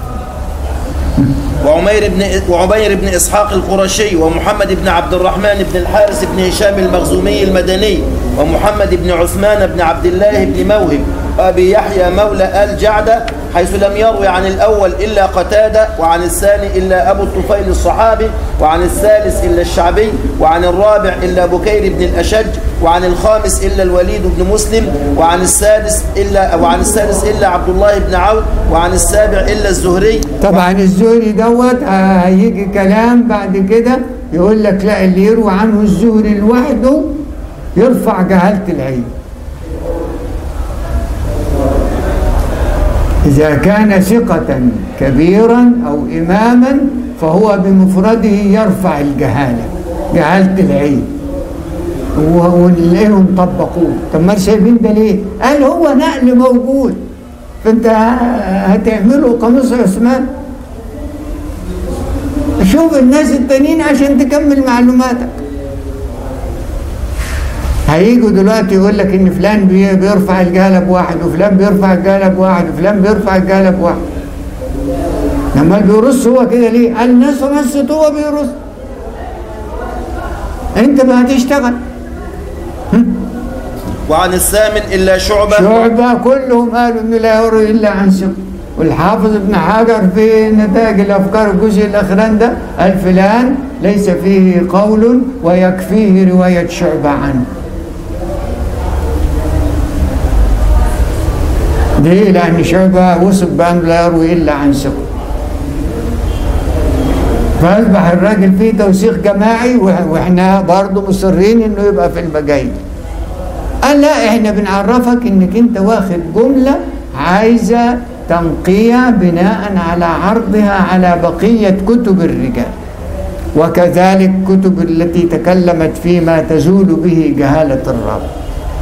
وعمير بن وعمير بن اسحاق القرشي ومحمد بن عبد الرحمن بن الحارث بن هشام المخزومي المدني ومحمد بن عثمان بن عبد الله بن موهب وابي يحيى مولى ال جعده حيث لم يروي عن الاول الا قتاده وعن الثاني الا ابو الطفيل الصحابي وعن الثالث الا الشعبي وعن الرابع الا بكير بن الاشج وعن الخامس الا الوليد بن مسلم وعن السادس الا وعن السادس الا عبد الله بن عون وعن السابع الا الزهري طبعا الزهري دوت هيجي كلام بعد كده يقول لك لا اللي يروي عنه الزهري لوحده يرفع جهالة العين إذا كان ثقة كبيرا أو إماما فهو بمفرده يرفع الجهالة جهالة العين و- ونلاقيهم طبقوه طب ما شايفين ده ليه؟ قال هو نقل موجود فانت هتعمله قميص عثمان شوف الناس التانيين عشان تكمل معلوماتك هيجوا دلوقتي يقول لك ان فلان بي- بيرفع الجهاله بواحد وفلان بيرفع الجهاله بواحد وفلان بيرفع الجهاله بواحد لما بيرص هو كده ليه؟ قال الناس رصت هو بيرص انت بقى هتشتغل وعن الثامن إلا شعبة شعبة كلهم قالوا انه لا يروي الا عن ثقة والحافظ ابن حجر في نتائج الافكار الجزء الاخران ده قال فلان ليس فيه قول ويكفيه رواية شعبة عنه ليه؟ لأن شعبة وصف بأنه لا يروي إلا عن ثقة فأصبح الراجل فيه توثيق جماعي وإح- وإحنا برضه مصرين إنه يبقى في المجايد قال لا احنا بنعرفك انك انت واخد جملة عايزة تنقية بناء على عرضها على بقية كتب الرجال وكذلك كتب التي تكلمت فيما تزول به جهالة الراوي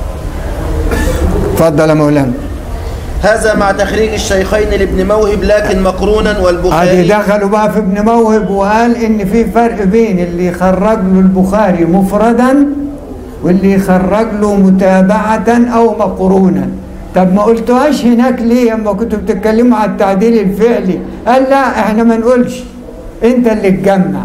اتفضل يا مولانا هذا مع تخريج الشيخين لابن موهب لكن مقرونا ادي والبخاري دخلوا بقى في ابن موهب وقال ان في فرق بين اللي يخرج له البخاري مفردا واللي يخرج له متابعة او مقرونا طب ما قلتوهاش هناك ليه اما كنتوا بتتكلموا على التعديل الفعلي قال لا احنا ما نقولش انت اللي تجمع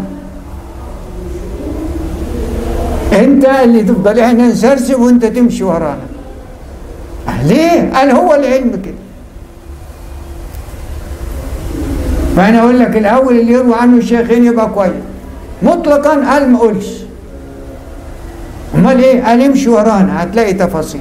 انت اللي تفضل احنا نسرسب وانت تمشي ورانا ليه قال هو العلم كده فانا اقول لك الاول اللي يروى عنه الشيخين يبقى كويس مطلقا قال ما اقولش امال ايه قال امشي ورانا هتلاقي تفاصيل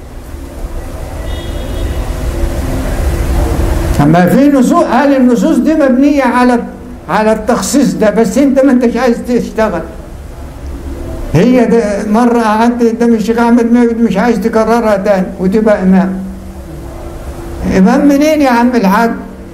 اما في نصوص قال النصوص دي مبنيه على على التخصيص ده بس انت ما انتش عايز تشتغل هي ده مرة قعدت قدام الشيخ أحمد ماجد مش عايز تكررها تاني وتبقى إمام إمام منين يا عم الحاج؟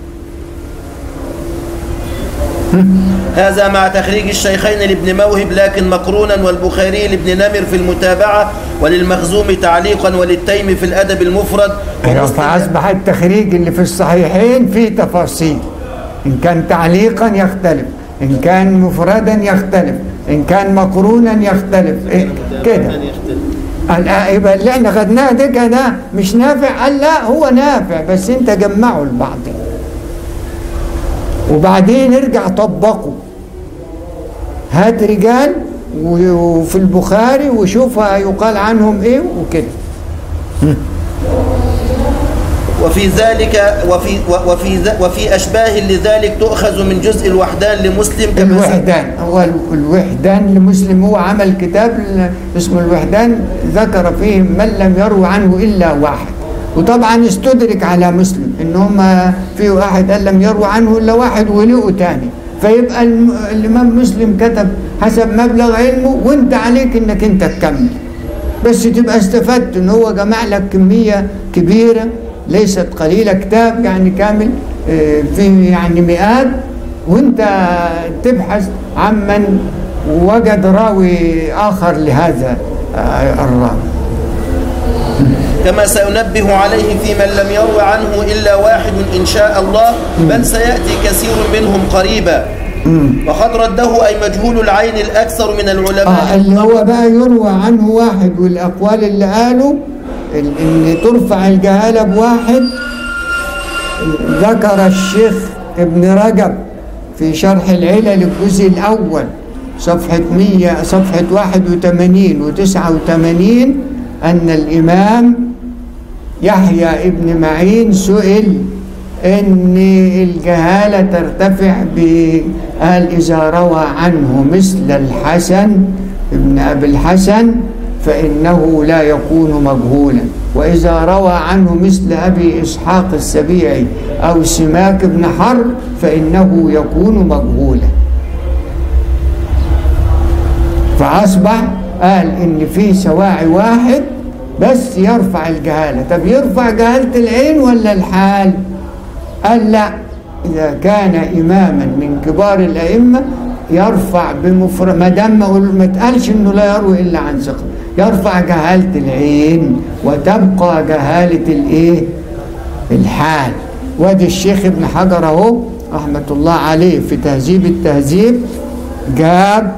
هذا مع تخريج الشيخين لابن موهب لكن مقرونا والبخاري لابن نمر في المتابعة وللمخزوم تعليقا وللتيم في الأدب المفرد أيوة ومسلم- فأصبح التخريج اللي في الصحيحين فيه تفاصيل إن كان تعليقا يختلف إن كان مفردا يختلف إن كان مقرونا يختلف إيه كده قال آه يبقى اللي احنا خدناه ده كده مش نافع قال لا هو نافع بس انت جمعه لبعض وبعدين ارجع طبقه هات رجال و- وفي البخاري وشوف يقال عنهم ايه وكده وفي ذلك وفي وفي ذ- وفي أشباه لذلك تؤخذ من جزء الوحدان لمسلم كما س- الوحدان هو ال- الوحدان لمسلم هو عمل كتاب ل- اسمه الوحدان ذكر فيه من لم يروي عنه الا واحد وطبعا استدرك على مسلم ان هم في واحد قال لم يروي عنه الا واحد ولقوا تاني فيبقى الم- الامام مسلم كتب حسب مبلغ علمه وانت عليك انك انت تكمل بس تبقى استفدت ان هو جمع لك كميه كبيره ليست قليله كتاب يعني كامل آه، فيه يعني مئات وانت تبحث عمن وجد راوي اخر لهذا آه، الراوي كما سينبه عليه في من لم يروي عنه إلا واحد إن شاء الله بل سيأتي كثير منهم قريبا وقد رده أي مجهول العين الأكثر من آه العلماء اللي هو بقى يروى عنه واحد والاقوال اللي قالوا ال- ان ترفع الجهاله بواحد ذكر الشيخ ابن رجب في شرح العلل الجزء الاول صفحه 100 صفحه 81 و 89 ان الامام يحيى ابن معين سئل ان الجهاله ترتفع قال اذا روى عنه مثل الحسن ابن ابي الحسن فانه لا يكون مجهولا واذا روى عنه مثل ابي اسحاق السبيعي او سماك بن حرب فانه يكون مجهولا فاصبح قال ان في سواعي واحد بس يرفع الجهاله طب يرفع جهاله العين ولا الحال قال لا اذا كان اماما من كبار الائمه يرفع بمفرد ما دام ما قول- ما تقالش انه لا يروي الا عن ثقه يرفع جهاله العين وتبقى جهاله الايه الحال وادي الشيخ ابن حجر اهو رحمه الله عليه في تهذيب التهذيب جاب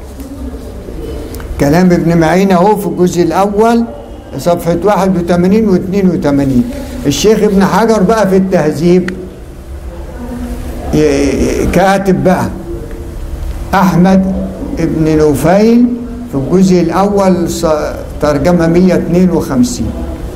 كلام ابن معين اهو في الجزء الاول صفحه 81 و 82 الشيخ ابن حجر بقى في التهذيب ي- ي- كاتب بقى احمد ابن نوفيل في الجزء الاول ص- ترجمه 152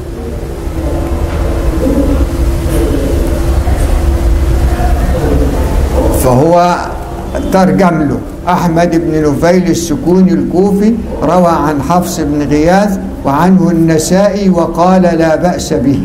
فهو ترجم له أحمد بن نفيل السكوني الكوفي روى عن حفص بن غياث وعنه النسائي وقال لا بأس به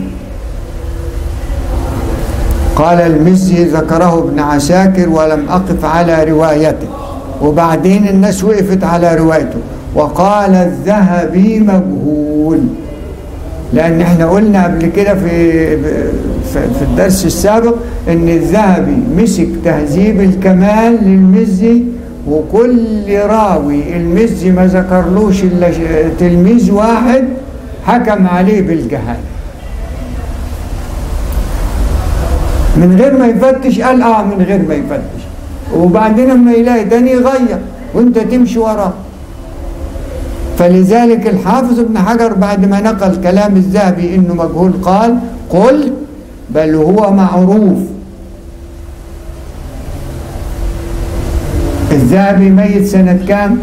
قال المزي ذكره ابن عساكر ولم أقف على روايته وبعدين الناس وقفت على روايته وقال الذهبي مجهول لان احنا قلنا قبل كده في في في الدرس السابق ان الذهبي مسك تهذيب الكمال للمزي وكل راوي المزي ما ذكرلوش الا ش- تلميذ واحد حكم عليه بالجهاله من غير ما يفتش قال اه من غير ما يفتش وبعدين لما يلاقي تاني يغير وانت تمشي وراه فلذلك الحافظ ابن حجر بعد ما نقل كلام الذهبي انه مجهول قال قل بل هو معروف الذهبي ميت سنة كام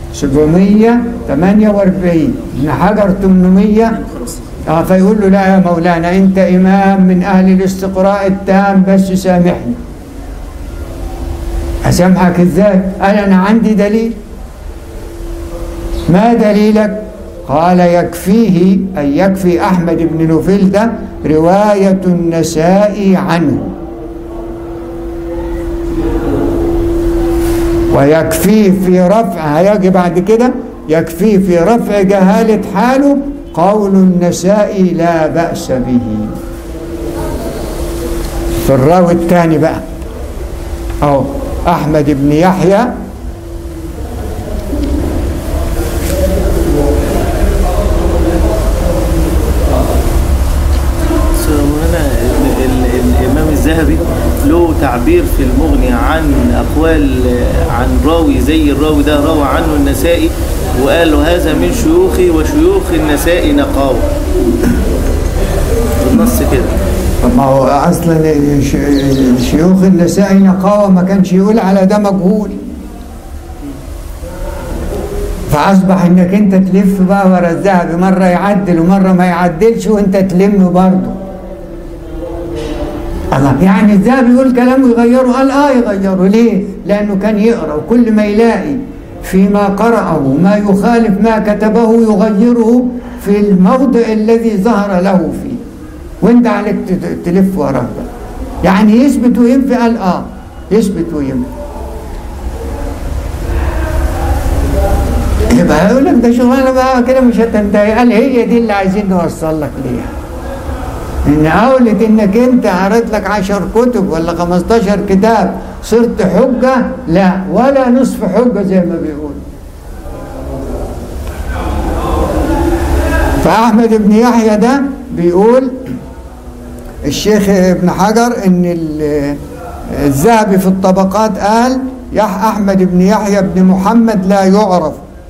748 ابن حجر 800 اه فيقول له لا يا مولانا انت امام من اهل الاستقراء التام بس سامحني اسامحك ازاي قال انا عندي دليل ما دليلك قال يكفيه أي يكفي أحمد بن نوفل ده رواية النسائي عنه ويكفيه في رفع هيجي بعد كده يكفيه في رفع جهالة حاله قول النسائي لا بأس به في الراوي الثاني بقى أو أحمد بن يحيى بس مولانا ال- ال- الإمام الذهبي له تعبير في المغني عن أقوال عن راوي زي الراوي ده روى عنه النسائي وقال له هذا من شيوخي وشيوخ النسائي نقاوة بالنص كده طب ما هو اصلا ش- شيوخ النسائي نقاوه ما كانش يقول على ده مجهول فاصبح انك انت تلف بقى ورا الذهبي مره يعدل ومره ما يعدلش وانت تلم برضه الله يعني الذهبي يقول كلام ويغيره قال اه يغيره ليه؟ لانه كان يقرا وكل ما يلاقي فيما قرأه ما يخالف ما كتبه يغيره في الموضع الذي ظهر له فيه وانت عليك ت- تلف وراه بقى. يعني يثبت وينفي قال اه يثبت وينفي يبقى هيقول لك ده شغلانه بقى كده مش هتنتهي قال هي دي اللي عايزين نوصل لك ليها ان اولد انك انت قريت لك 10 كتب ولا 15 كتاب صرت حجه لا ولا نصف حجه زي ما بيقول فاحمد بن يحيى ده بيقول الشيخ ابن حجر ان ال- الذهبي في الطبقات قال يح احمد بن يحيى بن محمد لا يعرف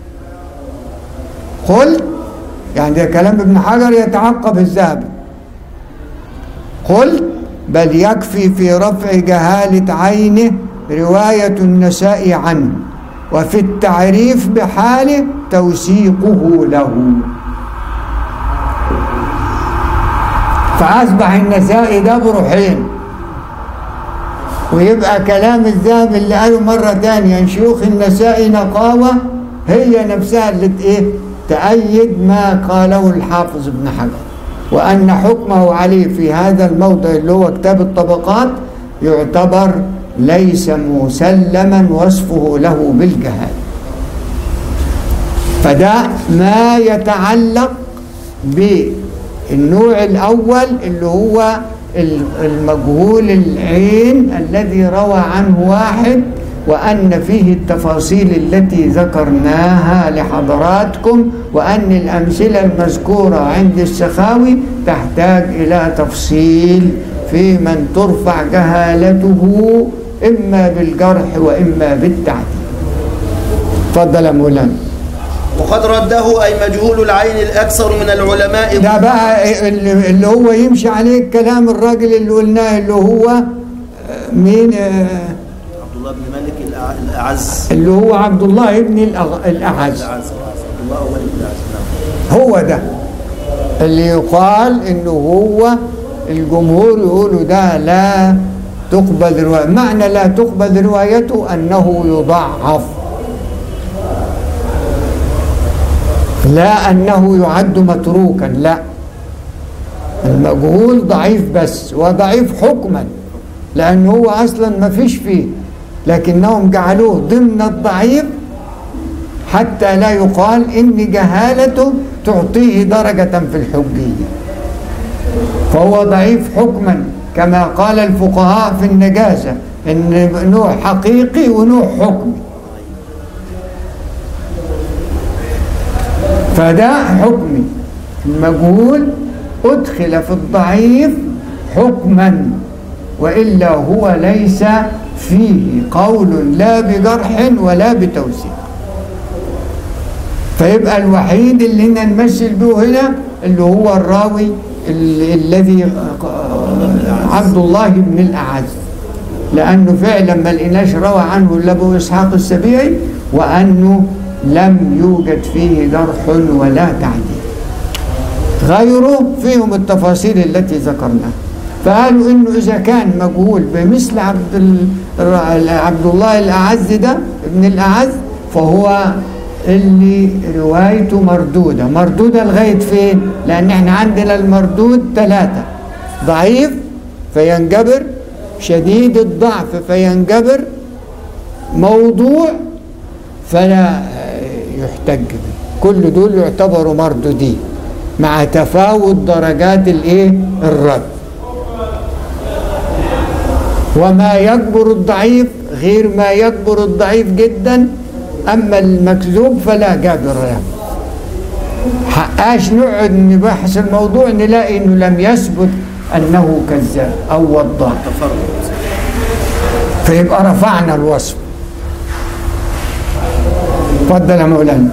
قل يعني ده كلام ابن حجر يتعقب الذهبي قل بل يكفي في رفع جهالة عينه رواية النساء عنه وفي التعريف بحاله توثيقه له فأصبح النسائي ده بروحين ويبقى كلام الذهب اللي قاله مرة تانية عن شيوخ النسائي نقاوة هي نفسها اللي ت- ايه تأيد ما قاله الحافظ ابن حجر وأن حكمه عليه في هذا الموضع اللي هو كتاب الطبقات يعتبر ليس مسلما وصفه له بالجهال فده ما يتعلق بالنوع الأول اللي هو المجهول العين الذي روى عنه واحد وأن فيه التفاصيل التي ذكرناها لحضراتكم وأن الأمثلة المذكورة عند السخاوي تحتاج إلى تفصيل في من ترفع جهالته إما بالجرح وإما بالتعديل تفضل يا مولانا وقد رده أي مجهول العين الأكثر من العلماء ده بقى اللي اللي هو يمشي عليه كلام الراجل اللي قلناه اللي هو آه، مين آه، عبد الله بن مالك الأع- الأعز اللي هو عبد الله ابن الأغ- الأعز الأعز عبد الله هو ابن الأعز نعم هو ده اللي يقال انه هو الجمهور يقولوا ده لا تقبل رواية معنى لا تقبل روايته انه يضعف لا انه يعد متروكا لا المجهول ضعيف بس وضعيف حكما لانه هو اصلا ما فيش فيه لكنهم جعلوه ضمن الضعيف حتى لا يقال إن جهالته تعطيه درجة في الحجية فهو ضعيف حكما كما قال الفقهاء في النجاسة إن نوع حقيقي ونوع حكمي فده حكمي المجهول أدخل في الضعيف حكما وإلا هو ليس فيه قول لا بجرح ولا بتوثيق فيبقى الوحيد اللي هنا نمثل به هنا اللي هو الراوي ال- الذي آه، عبد الله بن الأعز لأنه فعلا ما لقيناش روى عنه إلا أبو إسحاق السبيعي وأنه لم يوجد فيه جرح ولا تعديل غيره فيهم التفاصيل التي ذكرناها فقالوا انه اذا كان مجهول بمثل عبد ال... عبد الله الاعز ده ابن الاعز فهو اللي روايته مردوده مردوده لغايه فين لان احنا عندنا المردود ثلاثه ضعيف فينجبر شديد الضعف فينجبر موضوع فلا يحتج به كل دول يعتبروا مردودين مع تفاوت درجات الايه الرد وما يكبر الضعيف غير ما يكبر الضعيف جدا اما المكذوب فلا جابر له حقاش نقعد نبحث الموضوع نلاقي انه لم يثبت انه كذاب او وضاح تفرد فيبقى رفعنا الوصف اتفضل يا مولانا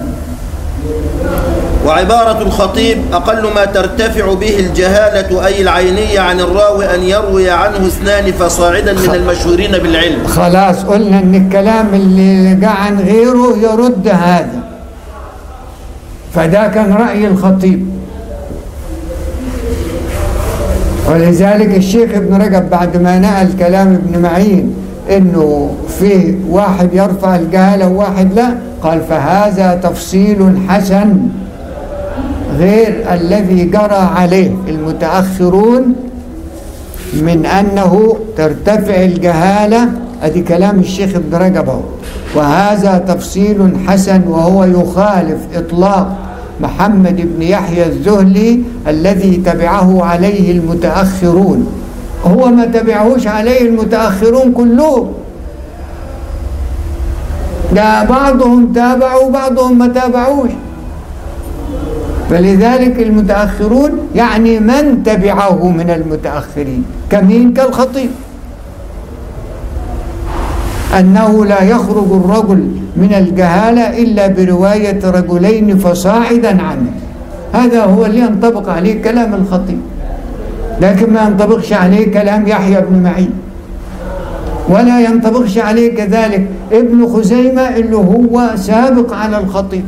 وعبارة الخطيب أقل ما ترتفع به الجهالة أي العينية عن الراوي أن يروي عنه اثنان فصاعدا من المشهورين بالعلم خلاص قلنا ان الكلام اللي جاء عن غيره يرد هذا فده كان رأي الخطيب ولذلك الشيخ ابن رجب بعد ما نقل كلام ابن معين انه فيه واحد يرفع الجهالة وواحد لا قال فهذا تفصيل حسن غير الذي جرى عليه المتأخرون من أنه ترتفع الجهالة أدي كلام الشيخ ابن رجب اهو وهذا تفصيل حسن وهو يخالف إطلاق محمد بن يحيى الذهلي الذي تبعه عليه المتأخرون هو ما تبعهوش عليه المتأخرون كلهم ده بعضهم تابعوا وبعضهم ما تابعوش فلذلك المتأخرون يعني من تبعه من المتأخرين كمين كالخطيب أنه لا يخرج الرجل من الجهالة إلا برواية رجلين فصاعدا عنه هذا هو اللي ينطبق عليه كلام الخطيب لكن ما ينطبقش عليه كلام يحيى بن معين ولا ينطبقش عليه كذلك ابن خزيمة اللي هو سابق على الخطيب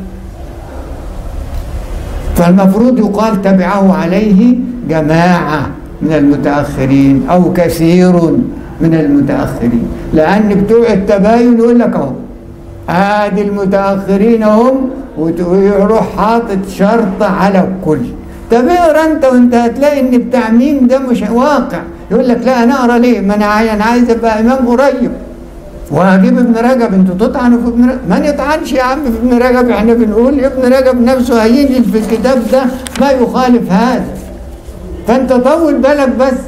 فالمفروض يقال تبعه عليه جماعة من المتأخرين أو كثير من المتأخرين لأن بتوع التباين يقول لك أهو ادي المتأخرين هم ويروح حاطط شرط على الكل طب اقرا انت وانت هتلاقي ان بتاع مين ده مش واقع يقول لك لا انا اقرا ليه ما انا عايز انا عايز ابقى امام قريب وهجيب ابن رجب انتوا تطعنوا في ابن رجب ما نطعنش يا عم في ابن رجب احنا بنقول ابن رجب نفسه هينزل في الكتاب ده ما يخالف هذا فانت طول بالك بس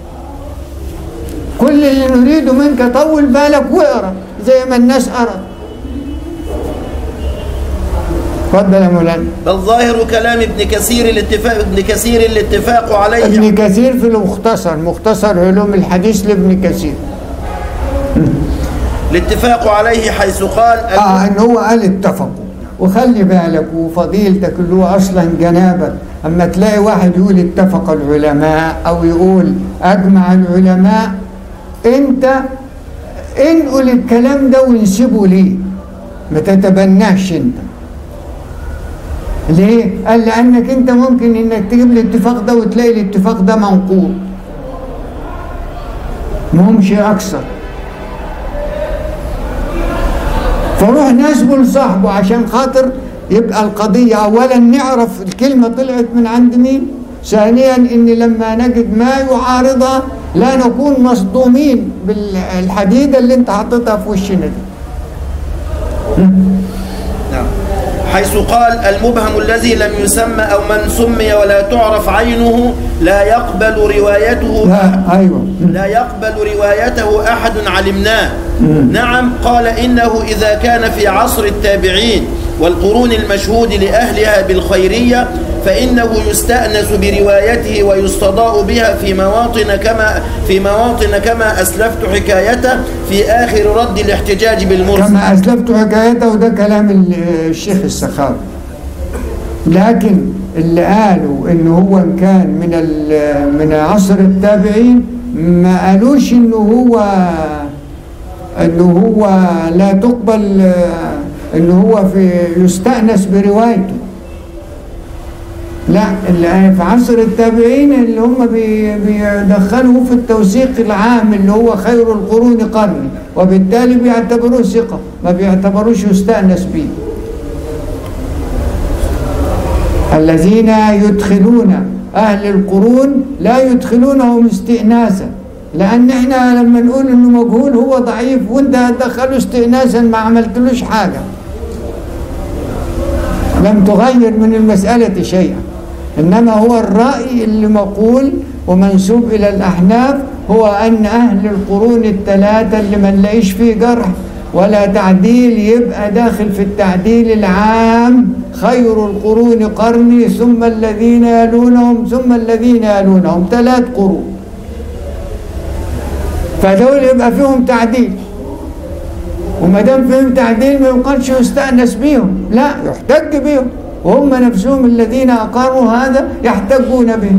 كل اللي نريده منك طول بالك واقرا زي ما الناس قرأت اتفضل يا مولانا بل ظاهر كلام ابن كثير الاتفاق ابن كثير الاتفاق عليه ابن كثير في المختصر مختصر علوم الحديث لابن كثير الاتفاق عليه حيث قال اه ان هو قال اتفقوا وخلي بالك وفضيلتك اللي هو اصلا جنابك اما تلاقي واحد يقول اتفق العلماء او يقول اجمع العلماء انت انقل الكلام ده وانسبه ليه ما تتبناش انت ليه؟ قال لأنك أنت ممكن إنك تجيب الاتفاق ده وتلاقي الاتفاق ده منقول مهمش أكثر فروح نسبه لصاحبه عشان خاطر يبقى القضية أولا نعرف الكلمة طلعت من عند مين ثانيا إن لما نجد ما يعارضها لا نكون مصدومين بالحديدة اللي انت حطيتها في وشنا دي نعم حيث قال المبهم الذي لم يسمى أو من سمي ولا تعرف عينه لا يقبل روايته لا أيوه لا يقبل روايته أحد علمناه نعم قال إنه إذا كان في عصر التابعين والقرون المشهود لأهلها بالخيرية فإنه يستأنس بروايته ويستضاء بها في مواطن كما في مواطن كما أسلفت حكايته في آخر رد الاحتجاج بالمرسل كما أسلفت حكايته وده كلام ال- الشيخ السخاوي لكن اللي قالوا إن هو إن كان من ال- من عصر التابعين ما قالوش إنه هو إنه هو لا تقبل آه، إنه هو في يستأنس بروايته لا اللي في عصر التابعين اللي هم بي- بيدخلوا في التوثيق العام اللي هو خير القرون قرني وبالتالي بيعتبروه ثقة ما بيعتبروش يستأنس به الذين يدخلون أهل القرون لا يدخلونهم استئناسا لأن احنا لما نقول إنه مجهول هو ضعيف وانت هتدخله استئناسا ما عملتلوش حاجة لم تغير من المسألة شيئا إنما هو الرأي اللي مقول ومنسوب إلى الأحناف هو أن أهل القرون الثلاثة اللي ما نلاقيش فيه جرح ولا تعديل يبقى داخل في التعديل العام خير القرون قرني ثم الذين يلونهم ثم الذين يلونهم ثلاث قرون فدول يبقى فيهم تعديل وما دام فيهم تعديل ما يقالش يستأنس بيهم لا يحتج بيهم وهم نفسهم الذين أقروا هذا يحتجون به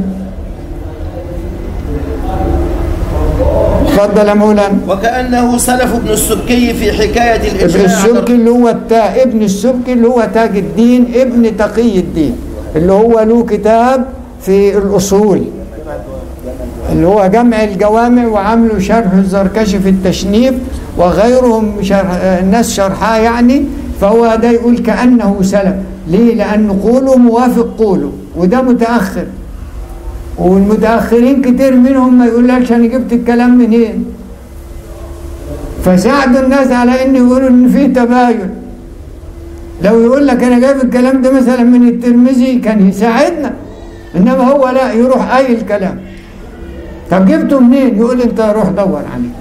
تفضل يا مولانا وكأنه سلف ابن السبكي في حكاية ابن الإجماع على السبكي اللي هو التا ابن السبكي اللي هو تاج الدين ابن تقي الدين اللي هو له كتاب في الأصول اللي هو جمع الجوامع وعملوا شرح الزركشي في التشنيف وغيرهم شرح الناس شرحاه يعني فهو ده يقول كأنه سلف ليه؟ لأن قوله موافق قوله وده متأخر والمتأخرين كتير منهم ما يقولكش أنا جبت الكلام منين فساعدوا الناس على ان يقولوا ان في تباين لو يقول لك انا جايب الكلام ده مثلا من الترمذي كان يساعدنا انما هو لا يروح اي الكلام طب جبته منين يقول انت روح دور عليه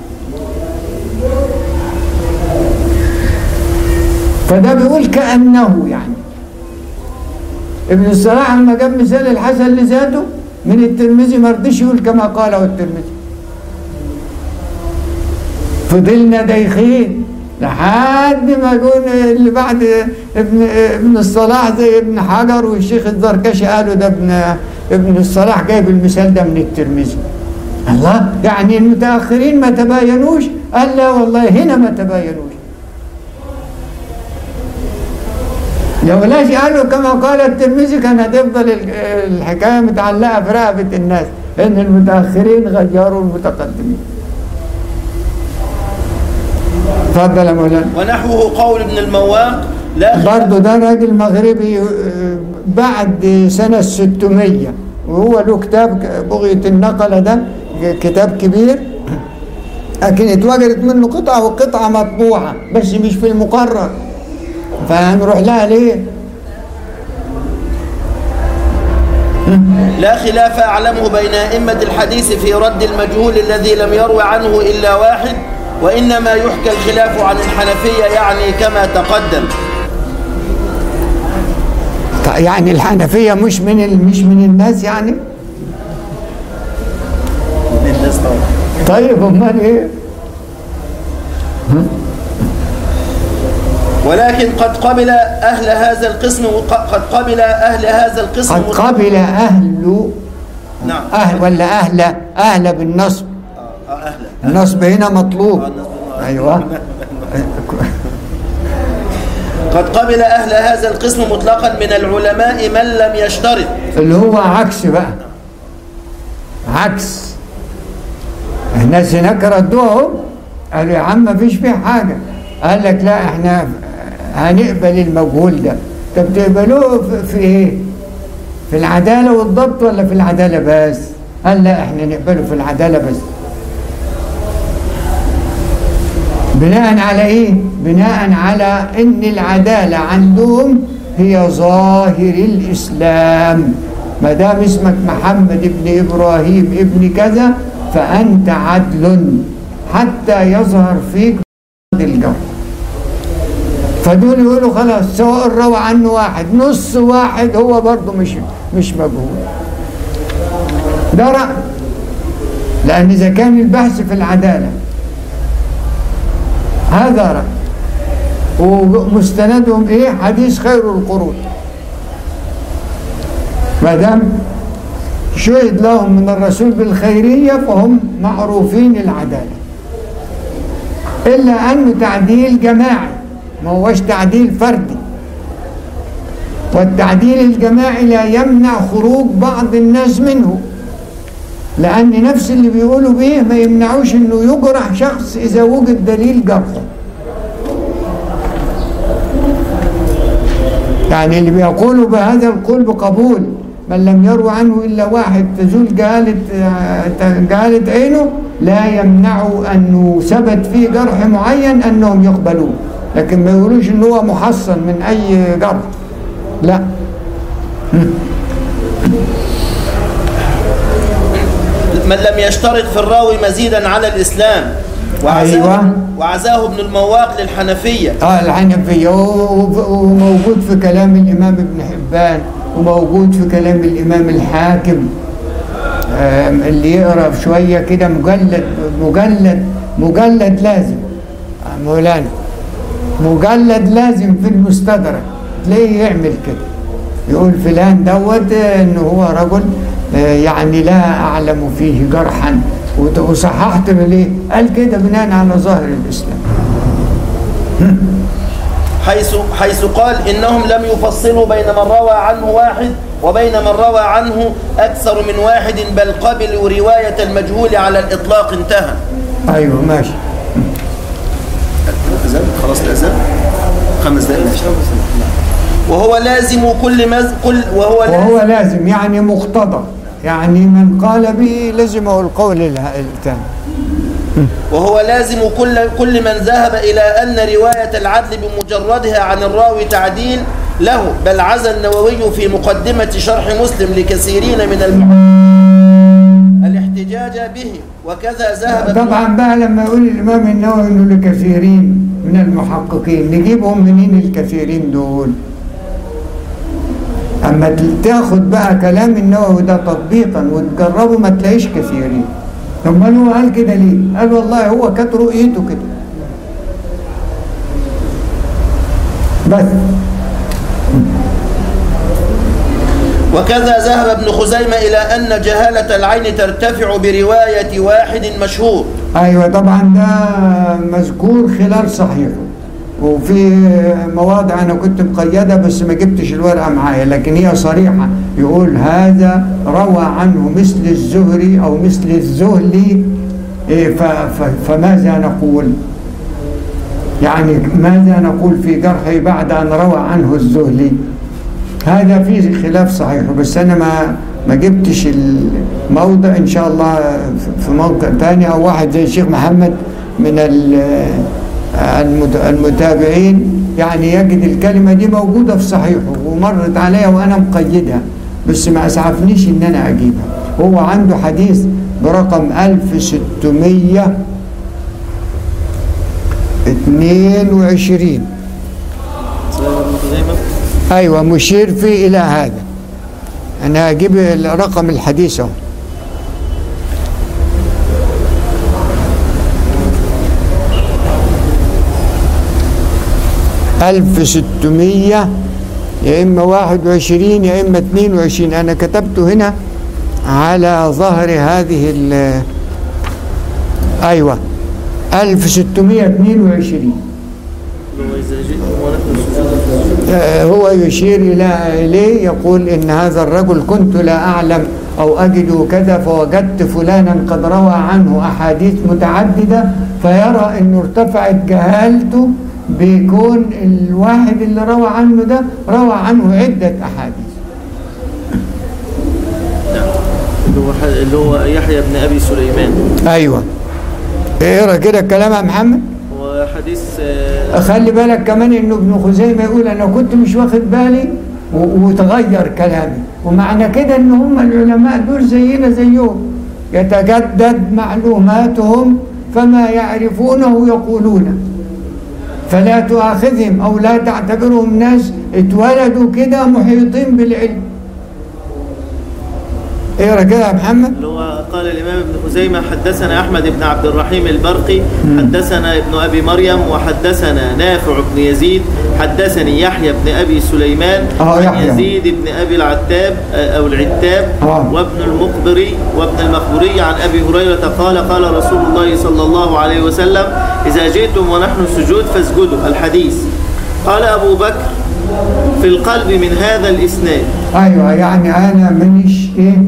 فده بيقول كانه يعني ابن الصلاح لما جاب مثال الحسن لذاته من الترمذي ما رضيش يقول كما قاله الترمذي فضلنا دايخين لحد ما جون اللي بعد ابن ابن الصلاح زي ابن حجر والشيخ الزركشي قالوا ده ابن ابن الصلاح جايب المثال ده من الترمذي الله يعني المتاخرين ما تباينوش قال لا والله هنا ما تباينوش لو لاش قالوا كما قال الترمذي كان هتفضل ال- الحكايه متعلقه في رقبه الناس ان المتاخرين غيروا المتقدمين اتفضل يا مولانا ونحوه قول ابن المواق لا خلاف برضه ده راجل مغربي آه، بعد سنة 600 وهو له كتاب ك- بغية النقلة ده كتاب كبير لكن اتوجدت منه قطعة وقطعة مطبوعة بس مش في المقرر فهنروح لها ليه؟ لا خلاف أعلمه بين أئمة الحديث في رد المجهول الذي لم يروي عنه إلا واحد وإنما يحكى الخلاف عن الحنفية يعني كما تقدم ط- يعني الحنفية مش من ال- مش من الناس يعني؟ الناس طبعا طيب امال ايه؟ ولكن قد قبل أهل هذا القسم قد قبل أهل هذا القسم قد قبل أهل نعم أهل ولا أهل أهل بالنصب آه، أهل النصب هنا مطلوب آه، النصب هنا. أيوه قد قبل أهل هذا القسم مطلقا من العلماء من لم يشترط اللي هو عكس بقى عكس الناس هناك ردوهم قالوا يا عم مفيش فيه حاجة قال لك لا احنا هنقبل المجهول ده طب تقبلوه في- في ايه؟ في العدالة والضبط ولا في العدالة بس؟ قال لا احنا نقبله في العدالة بس بناء على ايه بناء على ان العدالة عندهم هي ظاهر الاسلام ما دام اسمك محمد ابن ابراهيم ابن كذا فانت عدل حتى يظهر فيك الجو فدول يقولوا خلاص سواء روى عنه واحد نص واحد هو برضه مش مش مجهول ده رأي لأن إذا كان البحث في العدالة هذا رأي ومستندهم إيه حديث خير القرون ما دام شهد لهم من الرسول بالخيرية فهم معروفين العدالة إلا أنه تعديل جماعي ما هوش تعديل فردي والتعديل الجماعي لا يمنع خروج بعض الناس منه لأن نفس اللي بيقولوا بيه ما يمنعوش إنه يجرح شخص إذا وجد دليل جرحه يعني اللي بيقولوا بهذا القول بقبول من لم يروى عنه إلا واحد تزول جهالة جهالة عينه لا يمنع أنه ثبت فيه جرح معين أنهم يقبلوه لكن ما يقولوش إن هو محصن من أي جرح لا من لم يشترط في الراوي مزيدا على الإسلام وعزاه, أيوة. وعزاه ابن المواق للحنفية اه الحنفية و- وموجود في كلام الإمام ابن حبان وموجود في كلام الإمام الحاكم آم، اللي يقرأ شوية كده مجلد مجلد مجلد لازم آه، مولانا مجلد لازم في المستدرك تلاقيه يعمل كده يقول فلان دوت آه، ان هو رجل آه، يعني لا اعلم فيه جرحا وت- وصححت من ايه قال كده بناء على ظاهر الاسلام حيث, حيث قال إنهم لم يفصلوا بين من روى عنه واحد وبين من روى عنه أكثر من واحد بل قبلوا رواية المجهول على الإطلاق انتهى ايوه ماشي الأذان خلاص الأذان خمس دقائق وهو لازم كل مز... كل وهو لازم وهو لازم يعني مقتضى يعني من قال به لزمه القول اله- الثاني وهو لازم كل كل من ذهب إلى أن رواية العدل بمجردها عن الراوي تعديل له بل عزى النووي في مقدمة شرح مسلم لكثيرين من المحدثين الاحتجاج به وكذا ذهب ابن- طبعا بقى لما يقول الامام النووي انه لكثيرين من المحققين نجيبهم منين الكثيرين دول اما ت- تاخد بقى كلام النووي ده تطبيقا وتجربه ما تلاقيش كثيرين طب ما هو قال كده ليه قال والله هو كانت رؤيته كده بس وكذا ذهب ابن خزيمة إلى أن جهالة العين ترتفع برواية واحد مشهور ايوه طبعا ده مذكور خلال صحيحه وفي مواضع انا كنت مقيده بس ما جبتش الورقه معايا لكن هي صريحه يقول هذا روى عنه مثل الزهري او مثل الزهلي إيه، ف- ف- فماذا نقول يعني ماذا نقول في جرحه بعد ان روى عنه الزهلي هذا في خلاف صحيح بس انا ما ما جبتش الموضع ان شاء الله في موقع تاني او واحد زي الشيخ محمد من ال- المت- المتابعين يعني يجد الكلمه دي موجوده في صحيحه ومرت عليا وانا مقيدها بس ما اسعفنيش ان انا اجيبها هو عنده حديث برقم 1622 صحيح ابن خزيمة ايوه مشير فيه الى هذا انا هجيب رقم الحديث اهو ألف ستمية يا إما واحد وعشرين يا إما اتنين وعشرين أنا كتبته هنا على ظهر هذه ال أيوة ألف ستمية اتنين وعشرين اللي هو إذا جئت ونحن سجود آه، هو يشير إلى إليه يقول إن هذا الرجل كنت لا أعلم أو أجد كذا فوجدت فلانا قد روى عنه أحاديث متعددة فيرى أنه ارتفعت جهالته بكون الواحد اللي روى عنه ده روى عنه عدة أحاديث اللي هو ح- اللي هو يحيى بن أبي سليمان أيوة اقرا كده الكلام يا محمد وحديث آه، خلي بالك كمان انه ابن خزيمه يقول انا كنت مش واخد بالي و- وتغير كلامي ومعنى كده ان هم العلماء دول زينا زيهم يتجدد معلوماتهم فما يعرفونه يقولونه فلا تؤاخذهم أو لا تعتبرهم ناس اتولدوا كده محيطين بالعلم اقرا كده يا محمد اللي هو قال الإمام ابن خزيمة حدثنا أحمد بن عبد الرحيم البرقي حدثنا ابن أبي مريم وحدثنا نافع بن يزيد حدثني يحيى بن أبي سليمان آه، عن يحيى. يزيد بن أبي العتاب آه، أو العتاب آه. وابن المقبري وابن المخبري عن أبي هريرة قال قال رسول الله صلى الله عليه وسلم إذا جئتم ونحن سجود فاسجدوا الحديث قال أبو بكر في القلب من هذا الإسناد ايوه يعني انا مانيش ايه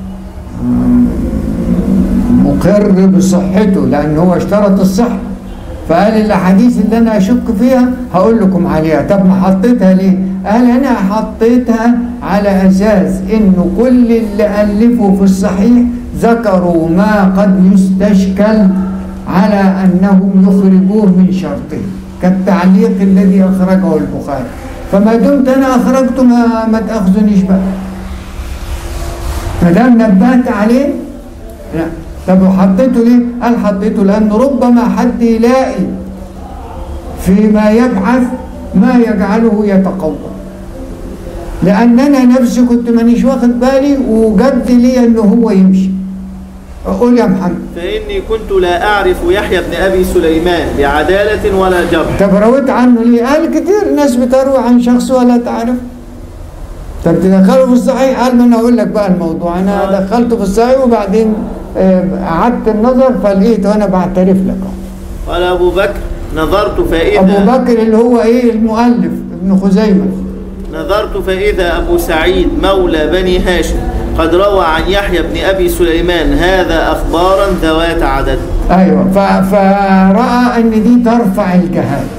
مقر بصحته لان هو اشترط الصحه فقال الاحاديث اللي انا اشك فيها هقول لكم عليها طب ما حطيتها ليه قال انا حطيتها على اساس انه كل اللي الفوا في الصحيح ذكروا ما قد يستشكل على انهم يخرجوه من شرطه كالتعليق الذي اخرجه البخاري فما دمت انا اخرجته ما, ما تاخذنيش بقى ما دام نبهت عليه لا طب وحطيته ليه؟ قال حطيته لأن ربما حد يلاقي فيما يبحث ما يجعله يتقوى لأن أنا نفسي كنت مانيش واخد بالي وجد لي إنه هو يمشي قول يا محمد فإني كنت لا أعرف يحيى بن أبي سليمان بعدالة ولا جرح طب رويت عنه ليه؟ قال كتير ناس بتروي عن شخص ولا تعرف طب تدخله في الصحيح قال ما انا اقول لك بقى الموضوع انا آه. دخلته في الصحيح وبعدين آه، اعدت النظر فلقيته وانا بعترف لك أهو. قال أبو بكر نظرت فإذا ابو بكر اللي هو ايه المؤلف ابن خزيمه نظرت فإذا أبو سعيد مولى بني هاشم قد روى عن يحيى بن أبي سليمان هذا أخبارا ذوات عدد ايوه ف- فراى ان دي ترفع الجهاله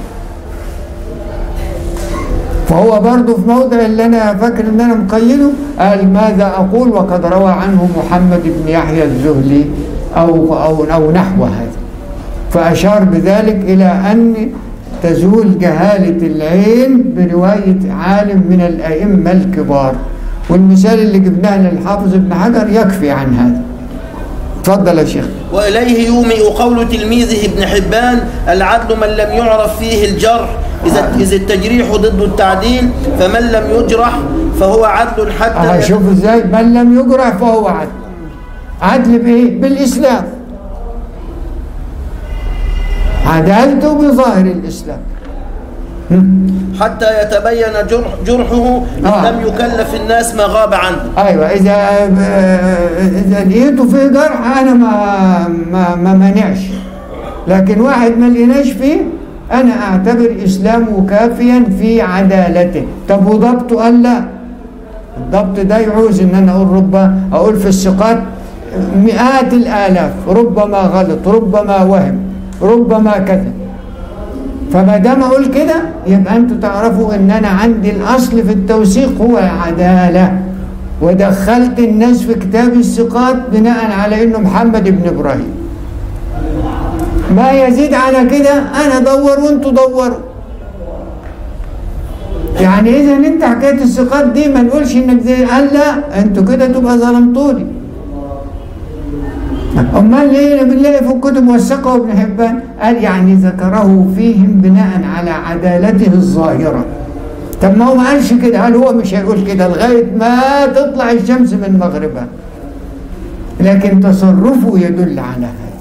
فهو برضه في موضع اللي انا فاكر ان انا مقيده قال ماذا اقول وقد روى عنه محمد بن يحيى الزهلي او او او نحو هذا فاشار بذلك الى ان تزول جهاله العين بروايه عالم من الائمه الكبار والمثال اللي جبناه للحافظ ابن حجر يكفي عن هذا اتفضل يا شيخ وإليه يومئ قول تلميذه ابن حبان العدل من لم يعرف فيه الجرح إذا إذا التجريح ضد التعديل فمن لم يجرح فهو عدل حتى اه شوف ازاي من لم يجرح فهو عدل عدل بايه بالاسلام عدلته بظاهر الاسلام هم. حتى يتبين جرح جرحه إن آه. لم يكلف الناس ما غاب عنه ايوه اذا اذا لقيته فيه جرح انا ما ما ما مانعش لكن واحد ما لقيناش فيه انا اعتبر اسلامه كافيا في عدالته طب وضبطه قال لا الضبط ده يعوز ان انا اقول رب اقول في الثقات مئات الالاف ربما غلط ربما وهم ربما كذا فما دام اقول كده يبقى انتوا تعرفوا ان انا عندي الاصل في التوثيق هو العداله ودخلت الناس في كتاب الثقات بناء على انه محمد بن ابراهيم ما يزيد على كده انا دور وانتوا دوروا يعني اذا انت حكايه الثقات دي ما نقولش انك زي قال لا انتوا كده تبقى ظلمتوني امال ليه بنلاقي في الكتب وثقه ابن حبان قال يعني ذكره فيهم بناء على عدالته الظاهره طب ما هو ما قالش كده قال هو مش هيقول كده لغايه ما تطلع الشمس من مغربها لكن تصرفه يدل على هذا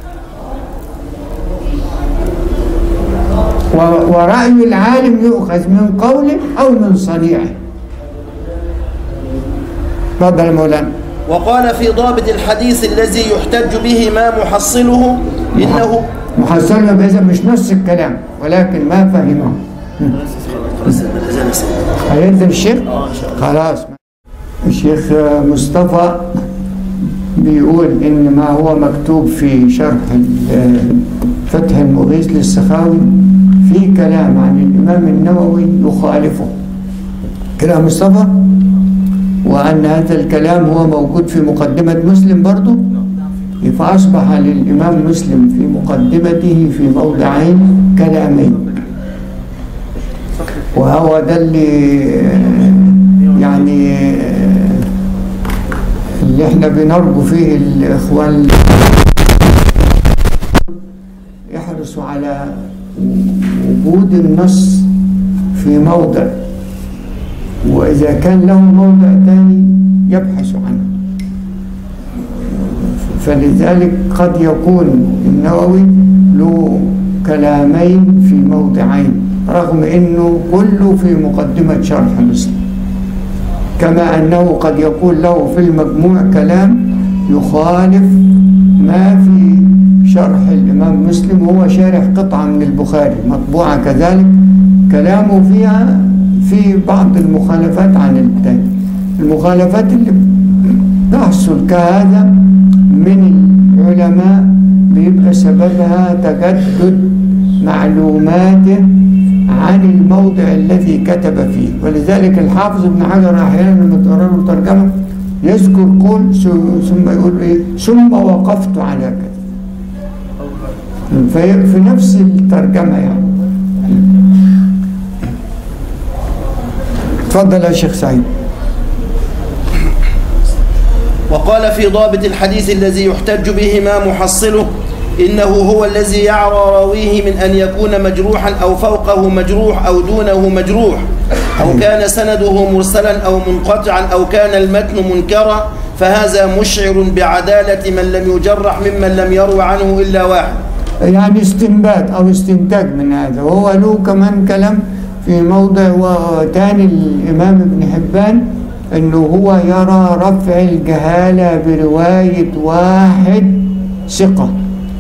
و- ورأي العالم يؤخذ من قوله أو من صنيعه تفضل يا مولانا وقال في ضابط الحديث الذي يحتج به ما محصله إنه محصلنا بإذا مش نص الكلام ولكن ما فهمه خلاص الأذان السيد. هينزل الشيخ اه ان شاء الله خلاص الشيخ مصطفى بيقول ان ما هو مكتوب في شرح ال- فتح المغيث للسخاوي في كلام عن الامام النووي يخالفه كلام مصطفى وان هذا الكلام هو موجود في مقدمه مسلم برضه فاصبح للامام مسلم في مقدمته في موضعين كلامين وهو ده اللي يعني اللي احنا بنرجو فيه الاخوان يحرصوا على وجود النص في موضع وإذا كان له موضع ثاني يبحث عنه فلذلك قد يكون النووي له كلامين في موضعين رغم انه كله في مقدمة شرح مسلم كما انه قد يكون له في المجموع كلام يخالف ما في شرح الامام مسلم وهو شارح قطعة من البخاري مطبوعة كذلك كلامه فيها في بعض المخالفات عن الثاني المخالفات اللي تحصل كهذا من العلماء بيبقى سببها تجدد معلوماته عن الموضع الذي كتب فيه ولذلك الحافظ ابن حجر احيانا لما تقرا له ترجمه يذكر قول ثم يقول ايه ثم وقفت على كذا في في نفس الترجمه يعني تفضل يا شيخ سعيد وقال في ضابط الحديث الذي يحتج به ما محصله إنه هو الذي يعرى راويه من أن يكون مجروحا أو فوقه مجروح أو دونه مجروح أو كان سنده مرسلا أو منقطعا أو كان المتن منكرا فهذا مشعر بعدالة من لم يجرح ممن لم يروى عنه إلا واحد يعني استنبات او استنتاج من هذا وهو له كمان كلام في موضع وتاني الامام ابن حبان انه هو يرى رفع الجهاله بروايه واحد ثقه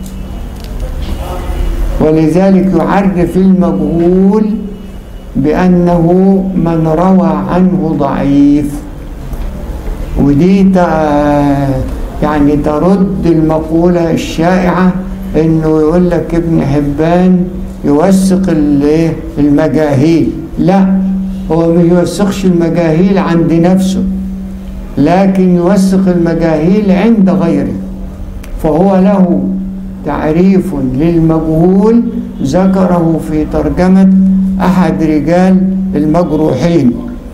ولذلك يعرف المجهول بانه من روى عنه ضعيف ودي تع- يعني ترد المقولة الشائعة انه يقول لك ابن حبان يوثق الايه المجاهيل لا هو ما يوثقش المجاهيل عند نفسه لكن يوثق المجاهيل عند غيره فهو له تعريف للمجهول ذكره في ترجمة أحد رجال المجروحين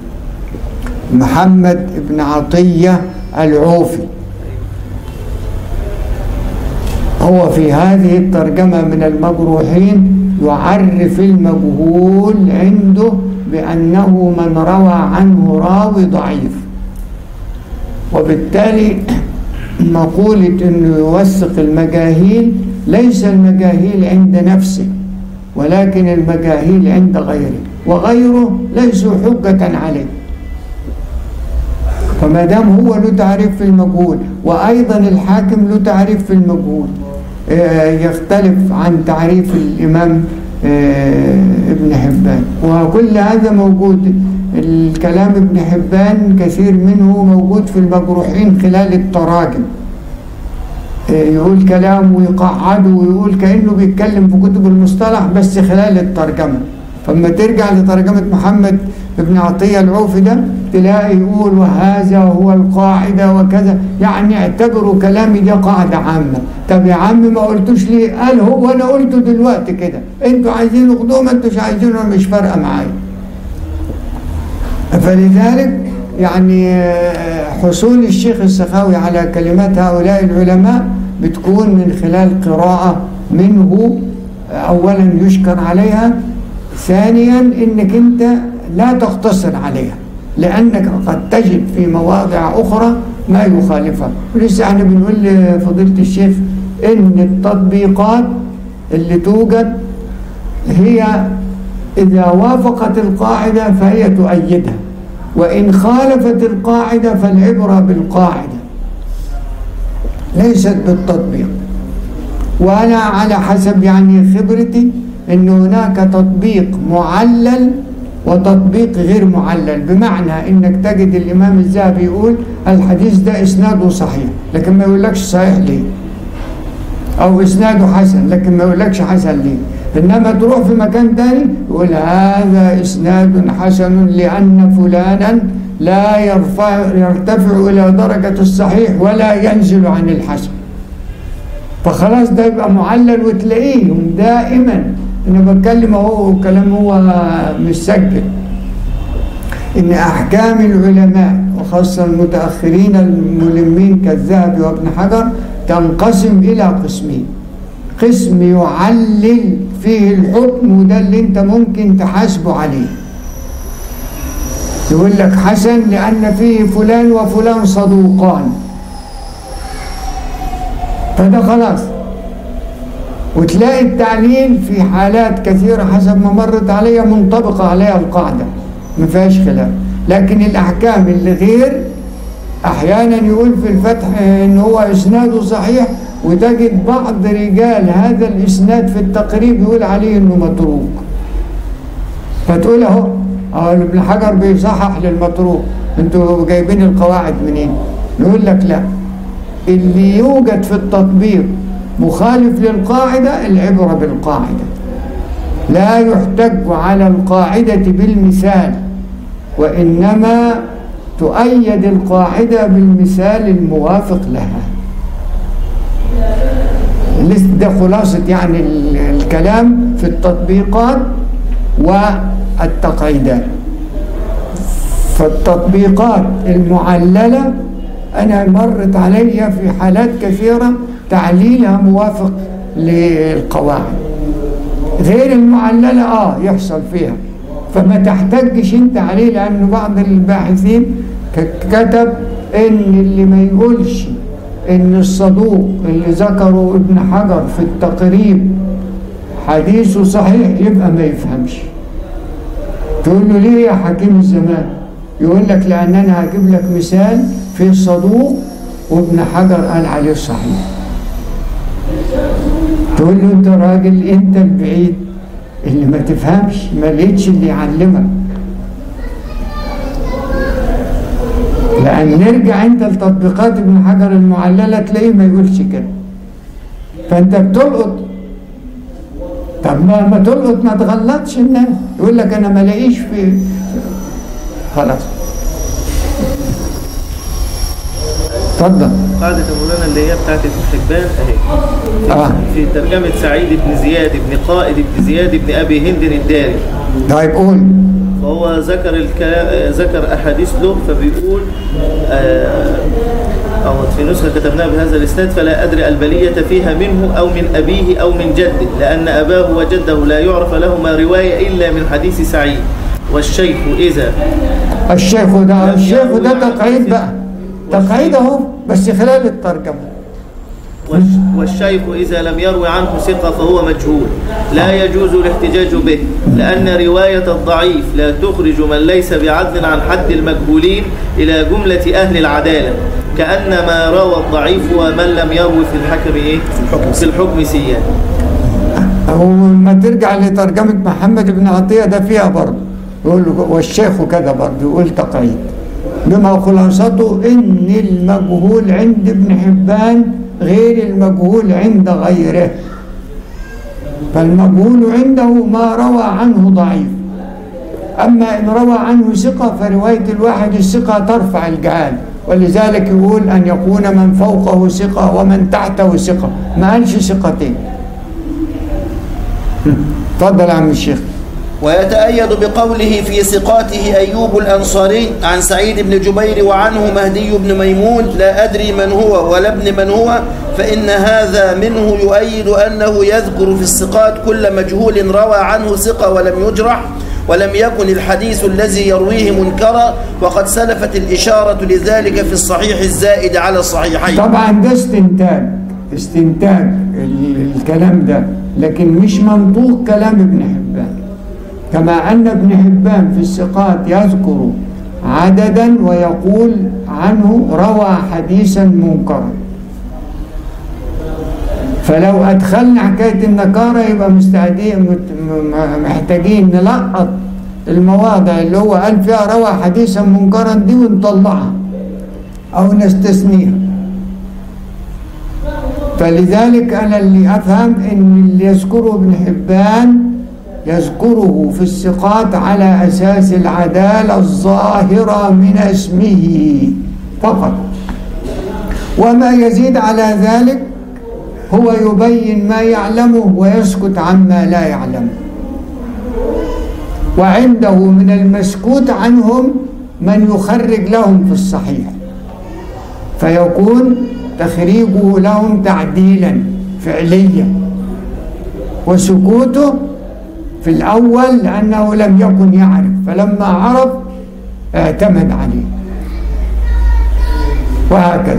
محمد بن عطية العوفي هو في هذه الترجمة من المجروحين يعرف المجهول عنده بأنه من روى عنه راوي ضعيف وبالتالي مقولة أنه يوثق المجاهيل ليس المجاهيل عند نفسه ولكن المجاهيل عند غيره وغيره ليسوا حجة عليه فما دام هو له تعريف في المجهول وايضا الحاكم له تعريف في المجهول آه، يختلف عن تعريف الامام آه، ابن حبان وكل هذا موجود الكلام ابن حبان كثير منه موجود في المجروحين خلال التراجم آه، يقول كلام ويقعده ويقول كأنه بيتكلم في كتب المصطلح بس خلال الترجمة فلما ترجع لترجمة محمد ابن عطية العوفي ده تلاقي يقول وهذا هو القاعدة وكذا يعني اعتبروا كلامي ده قاعدة عامة طب يا عم ما قلتوش ليه قال هو انا قلته دلوقتي كده انتوا عايزين خدوه ما انتوش عايزينه مش فارقة معايا فلذلك يعني آه، حصول الشيخ السخاوي على كلمات هؤلاء العلماء بتكون من خلال قراءة منه آه، أولا يشكر عليها ثانيا انك انت لا تقتصر عليها لانك قد تجد في مواضع اخرى ما يخالفها ولسه احنا بنقول لفضيله الشيخ ان التطبيقات اللي توجد هي اذا وافقت القاعده فهي تؤيدها وان خالفت القاعده فالعبره بالقاعده ليست بالتطبيق وانا على حسب يعني خبرتي ان هناك تطبيق معلل وتطبيق غير معلل بمعنى انك تجد الامام الذهبي يقول الحديث ده اسناده صحيح لكن ما يقولكش صحيح ليه او اسناده حسن لكن ما يقولكش حسن ليه انما تروح في مكان تاني يقول هذا اسناد حسن لان فلانا لا يرفع يرتفع الى درجه الصحيح ولا ينزل عن الحسن فخلاص ده يبقى معلل وتلاقيهم دائما انا بتكلم اهو كلام هو مسجل ان احكام العلماء وخاصه المتاخرين الملمين كالذهبي وابن حجر تنقسم الى قسمين قسم يعلل فيه الحكم وده اللي انت ممكن تحاسبه عليه يقول لك حسن لأن فيه فلان وفلان صدوقان فده خلاص وتلاقي التعليل في حالات كثيرة حسب ما مرت عليها منطبقة عليها القاعدة ما فيهاش خلاف لكن الأحكام اللي غير أحيانا يقول في الفتح إن هو إسناده صحيح وتجد بعض رجال هذا الإسناد في التقريب يقول عليه إنه متروك فتقول أهو أهو ابن حجر بيصحح للمتروك أنتوا جايبين القواعد منين؟ نقول لك لا اللي يوجد في التطبيق مخالف للقاعدة العبرة بالقاعدة لا يحتج على القاعدة بالمثال وإنما تؤيد القاعدة بالمثال الموافق لها ده خلاصة يعني الكلام في التطبيقات والتقعيدات فالتطبيقات المعللة أنا مرت علي في حالات كثيرة تعليلها موافق للقواعد غير المعللة آه يحصل فيها فما تحتجش انت عليه لأن بعض الباحثين كتب ان اللي ما يقولش ان الصدوق اللي ذكره ابن حجر في التقريب حديثه صحيح يبقى ما يفهمش تقول له ليه يا حكيم الزمان يقول لك لأن أنا هجيب لك مثال في صدوق وابن حجر قال عليه صحيح تقول له انت راجل انت البعيد اللي ما تفهمش ما لقيتش اللي يعلمك لأن نرجع انت لتطبيقات ابن حجر المعللة تلاقيه ما يقولش كده فانت بتلقط طب ما ما تلقط ما تغلطش الناس يقول لك انا ما لاقيش في خلاص اتفضل قاعدة مولانا اللي هي بتاعت ابن حبان اهي اه في ترجمة سعيد بن زياد بن قائد بن زياد بن أبي هند الداري طيب قول فهو ذكر الكلام ذكر أحاديث له فبيقول آه أو في نسخة كتبناها بهذا الإسناد فلا أدري البلية فيها منه أو من أبيه أو من جده لأن أباه وجده لا يعرف لهما رواية إلا من حديث سعيد والشيخ إذا الشيخ ده لم الشيخ يروي ده عن تقعيد حديث- بقى تقعيد اهو بس خلال الترجمة والش- والشيخ إذا لم يروي عنه ثقة فهو مجهول لا يجوز الاحتجاج به لأن رواية الضعيف لا تخرج من ليس بعدل عن حد المجهولين إلى جملة أهل العدالة كأنما روى الضعيف ومن لم يروي في الحكم إيه؟ في الحكم سيان وما ترجع لترجمة محمد بن عطية ده فيها برضه يقول له والشيخ كذا برضه يقول تقعيد بما خلاصته ان المجهول عند ابن حبان غير المجهول عند غيره فالمجهول عنده ما روى عنه ضعيف أما إن روى عنه ثقة فرواية الواحد الثقة ترفع الجهال ولذلك يقول أن يكون من فوقه ثقة ومن تحته ثقة ما قالش ثقتين تفضل يا عم الشيخ ويتأيد بقوله في ثقاته أيوب الأنصاري عن سعيد بن جبير وعنه مهدي بن ميمون لا أدري من هو ولا ابن من هو فإن هذا منه يؤيد أنه يذكر في الثقات كل مجهول روى عنه ثقة ولم يجرح ولم يكن الحديث الذي يرويه منكرا وقد سلفت الإشارة لذلك في الصحيح الزائد على الصحيحين طبعا ده استنتاج استنتاج ال- الكلام ده لكن مش منطوق كلام ابن حبان كما أن ابن حبان في الثقات يذكر عددا ويقول عنه روى حديثا منكرا فلو أدخلنا حكاية النكارة يبقى مستعدين مت- م- محتاجين نلقط المواضع اللي هو قال فيها روى حديثا منكرا دي ونطلعها أو نستثنيها فلذلك أنا اللي أفهم إن اللي يذكره ابن حبان يذكره في الثقات على أساس العدالة الظاهرة من اسمه فقط وما يزيد على ذلك هو يبين ما يعلمه ويسكت عما لا يعلمه وعنده من المسكوت عنهم من يخرج لهم في الصحيح فيكون تخريجه لهم تعديلا فعليا وسكوته في الأول لأنه لم يكن يعرف فلما عرف اعتمد عليه وهكذا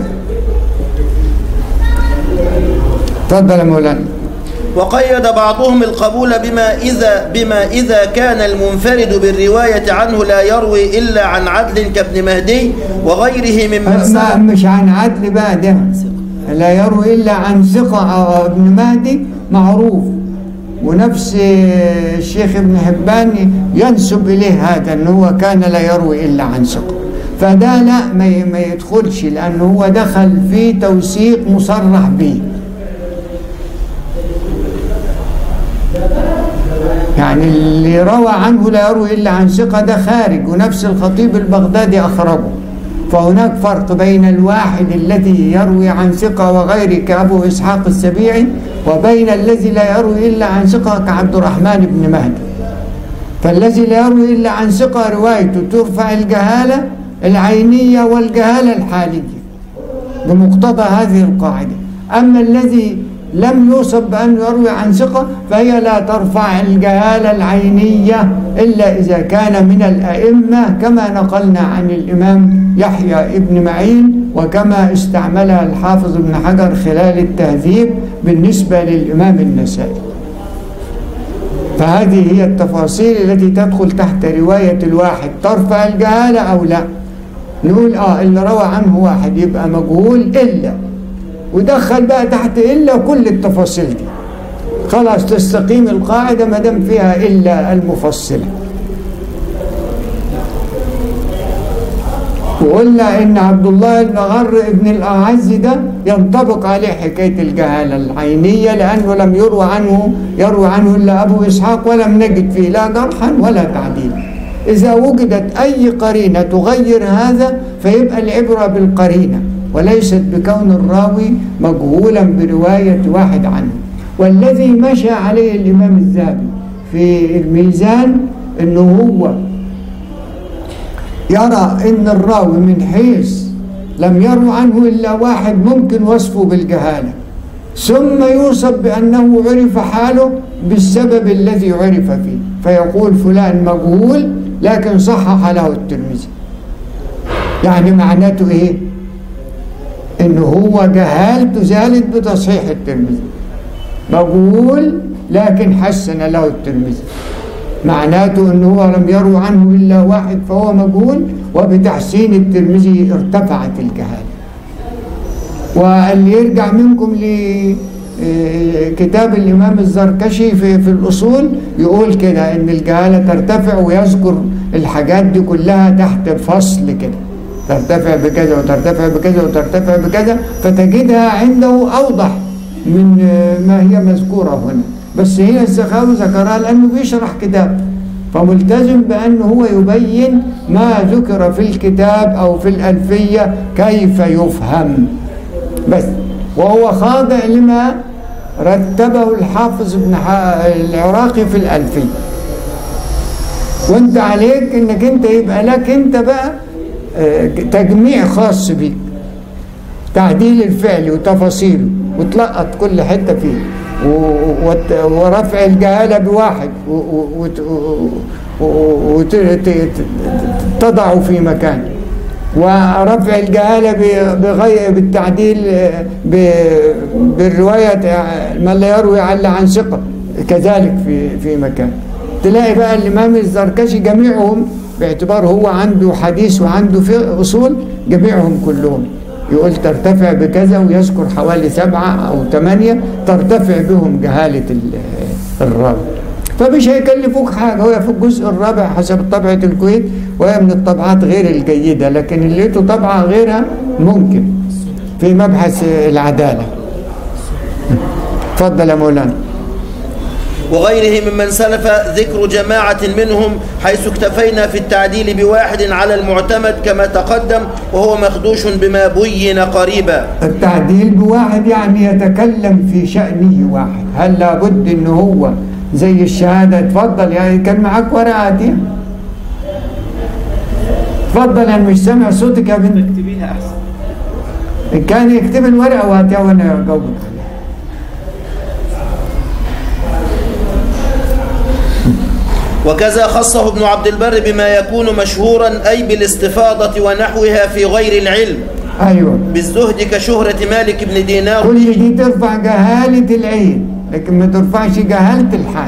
تفضل يا مولانا وقيد بعضهم القبول بما إذا بما إذا كان المنفرد بالرواية عنه لا يروي إلا عن عدل كابن مهدي وغيره ممن ما سلف مش عن عدل بقى ده لا يروي إلا عن ثقة أو ابن مهدي معروف ونفس الشيخ ابن حبان ينسب إليه هذا أنه هو كان لا يروي إلا عن ثقة فده لا ما ي- ما يدخلش لأنه هو دخل في توثيق مصرح به يعني اللي روى عنه لا يروي إلا عن ثقة ده خارج ونفس الخطيب البغدادي أخرجه فهناك فرق بين الواحد الذي يروي عن ثقة وغيره كأبو إسحاق السبيعي وبين الذي لا يروي إلا عن ثقة كعبد الرحمن بن مهدي فالذي لا يروي إلا عن ثقة روايته ترفع الجهالة العينية والجهالة الحالية بمقتضى هذه القاعدة أما الذي لم يوصف بأنه يروي عن ثقة فهي لا ترفع الجهالة العينية إلا إذا كان من الأئمة كما نقلنا عن الإمام يحيى ابن معين وكما استعملها الحافظ ابن حجر خلال التهذيب بالنسبة للإمام النسائي فهذه هي التفاصيل التي تدخل تحت رواية الواحد ترفع الجهالة أو لا نقول آه اللي روى عنه واحد يبقى مجهول إلا ودخل بقى تحت إلا كل التفاصيل دي خلاص تستقيم القاعدة ما دام فيها إلا المفصلة وقلنا إن عبد الله المغر ابن الأعز ده ينطبق عليه حكاية الجهالة العينية لأنه لم يروى عنه يروى عنه إلا أبو إسحاق ولم نجد فيه لا جرحا ولا تعديلا إذا وجدت أي قرينة تغير هذا فيبقى العبرة بالقرينة وليست بكون الراوي مجهولا برواية واحد عنه والذي مشى عليه الإمام الذهبي في الميزان أنه هو يرى ان الراوي من حيث لم يرو عنه الا واحد ممكن وصفه بالجهاله ثم يوصف بانه عرف حاله بالسبب الذي عرف فيه فيقول فلان مجهول لكن صحح له الترمذي يعني معناته ايه ان هو جهالته زالت بتصحيح الترمذي مجهول لكن حسن له الترمذي معناته انه هو لم يرو عنه الا واحد فهو مجهول وبتحسين الترمذي ارتفعت الجهاله واللي يرجع منكم لكتاب الامام الزركشي في, في الاصول يقول كده ان الجهاله ترتفع ويذكر الحاجات دي كلها تحت فصل كده ترتفع بكذا وترتفع بكذا وترتفع بكذا فتجدها عنده اوضح من ما هي مذكوره هنا بس هنا السخاوي ذكرها لأنه بيشرح كتاب فملتزم بأنه هو يبين ما ذكر في الكتاب أو في الألفية كيف يفهم بس وهو خاضع لما رتبه الحافظ ابن العراقي في الألفية وانت عليك انك انت يبقى لك انت بقى تجميع خاص بيك تعديل الفعل وتفاصيله وتلقط كل حته فيه ورفع الجهالة بواحد وتضعه في مكان ورفع الجهالة بغير بالتعديل بالرواية من لا يروي على عن ثقة كذلك في في مكان تلاقي بقى الإمام الزركشي جميعهم باعتبار هو عنده حديث وعنده في أصول جميعهم كلهم يقول ترتفع بكذا ويذكر حوالي سبعة أو ثمانية ترتفع بهم جهالة الراوي فمش هيكلفوك حاجة هو في الجزء الرابع حسب طبعة الكويت وهي من الطبعات غير الجيدة لكن اللي لقيته طبعة غيرها ممكن في مبحث العدالة تفضل يا مولانا وغيره ممن سلف ذكر جماعة منهم حيث اكتفينا في التعديل بواحد على المعتمد كما تقدم وهو مخدوش بما بين قريبا التعديل بواحد يعني يتكلم في شأنه واحد هل لابد ان هو زي الشهادة تفضل يعني كان معاك ورقة دي تفضل انا مش سامع صوتك يا بنت اكتبيها احسن كان يكتب الورقة وهاتيها وانا اجاوبك وكذا خصه ابن عبد البر بما يكون مشهورا أي بالاستفاضة ونحوها في غير العلم ايوه بالزهد كشهرة مالك بن دينار كل دي ترفع جهالة العين لكن ما ترفعش جهالة الحال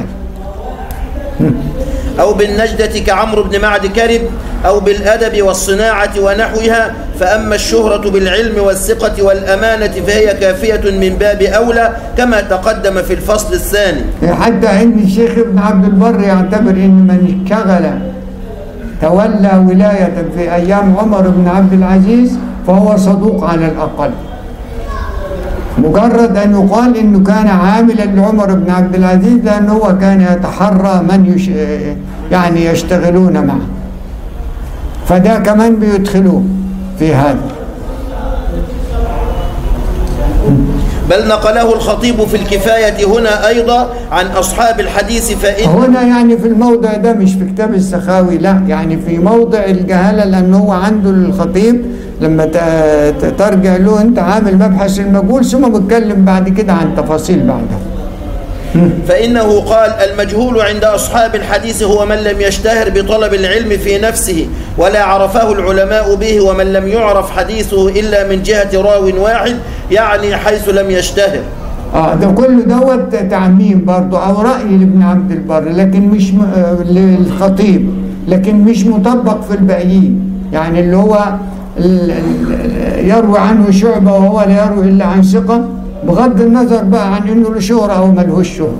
أو بالنجدة كعمرو بن معد كرب أو بالأدب والصناعة ونحوها فأما الشهرة بالعلم والثقة والأمانة فهي كافية من باب أولى كما تقدم في الفصل الثاني حتى عند الشيخ ابن عبد البر يعتبر ان من اشتغل تولى ولاية في ايام عمر بن عبد العزيز فهو صدوق على الاقل مجرد ان يقال انه كان عاملا لعمر بن عبد العزيز لانه هو كان يتحرى من يش... يعني يشتغلون معه فده كمان بيدخلوه في هذا بل نقله الخطيب في الكفاية هنا أيضا عن أصحاب الحديث فإن هنا يعني في الموضع ده مش في كتاب السخاوي لا يعني في موضع الجهالة لأنه هو عنده الخطيب لما ت- ت- ترجع له أنت عامل مبحث المجهول ثم بتكلم بعد كده عن تفاصيل بعدها فإنه قال المجهول عند أصحاب الحديث هو من لم يشتهر بطلب العلم في نفسه ولا عرفه العلماء به ومن لم يعرف حديثه إلا من جهة راو واحد يعني حيث لم يشتهر اه ده كله دوت تعميم برضه او راي لابن عبد البر لكن مش م... آه، للخطيب لكن مش مطبق في الباقيين يعني اللي هو ال... ال... يروي عنه شعبه وهو لا يروي الا عن ثقه بغض النظر بقى عن انه له شهره او ملهوش شهره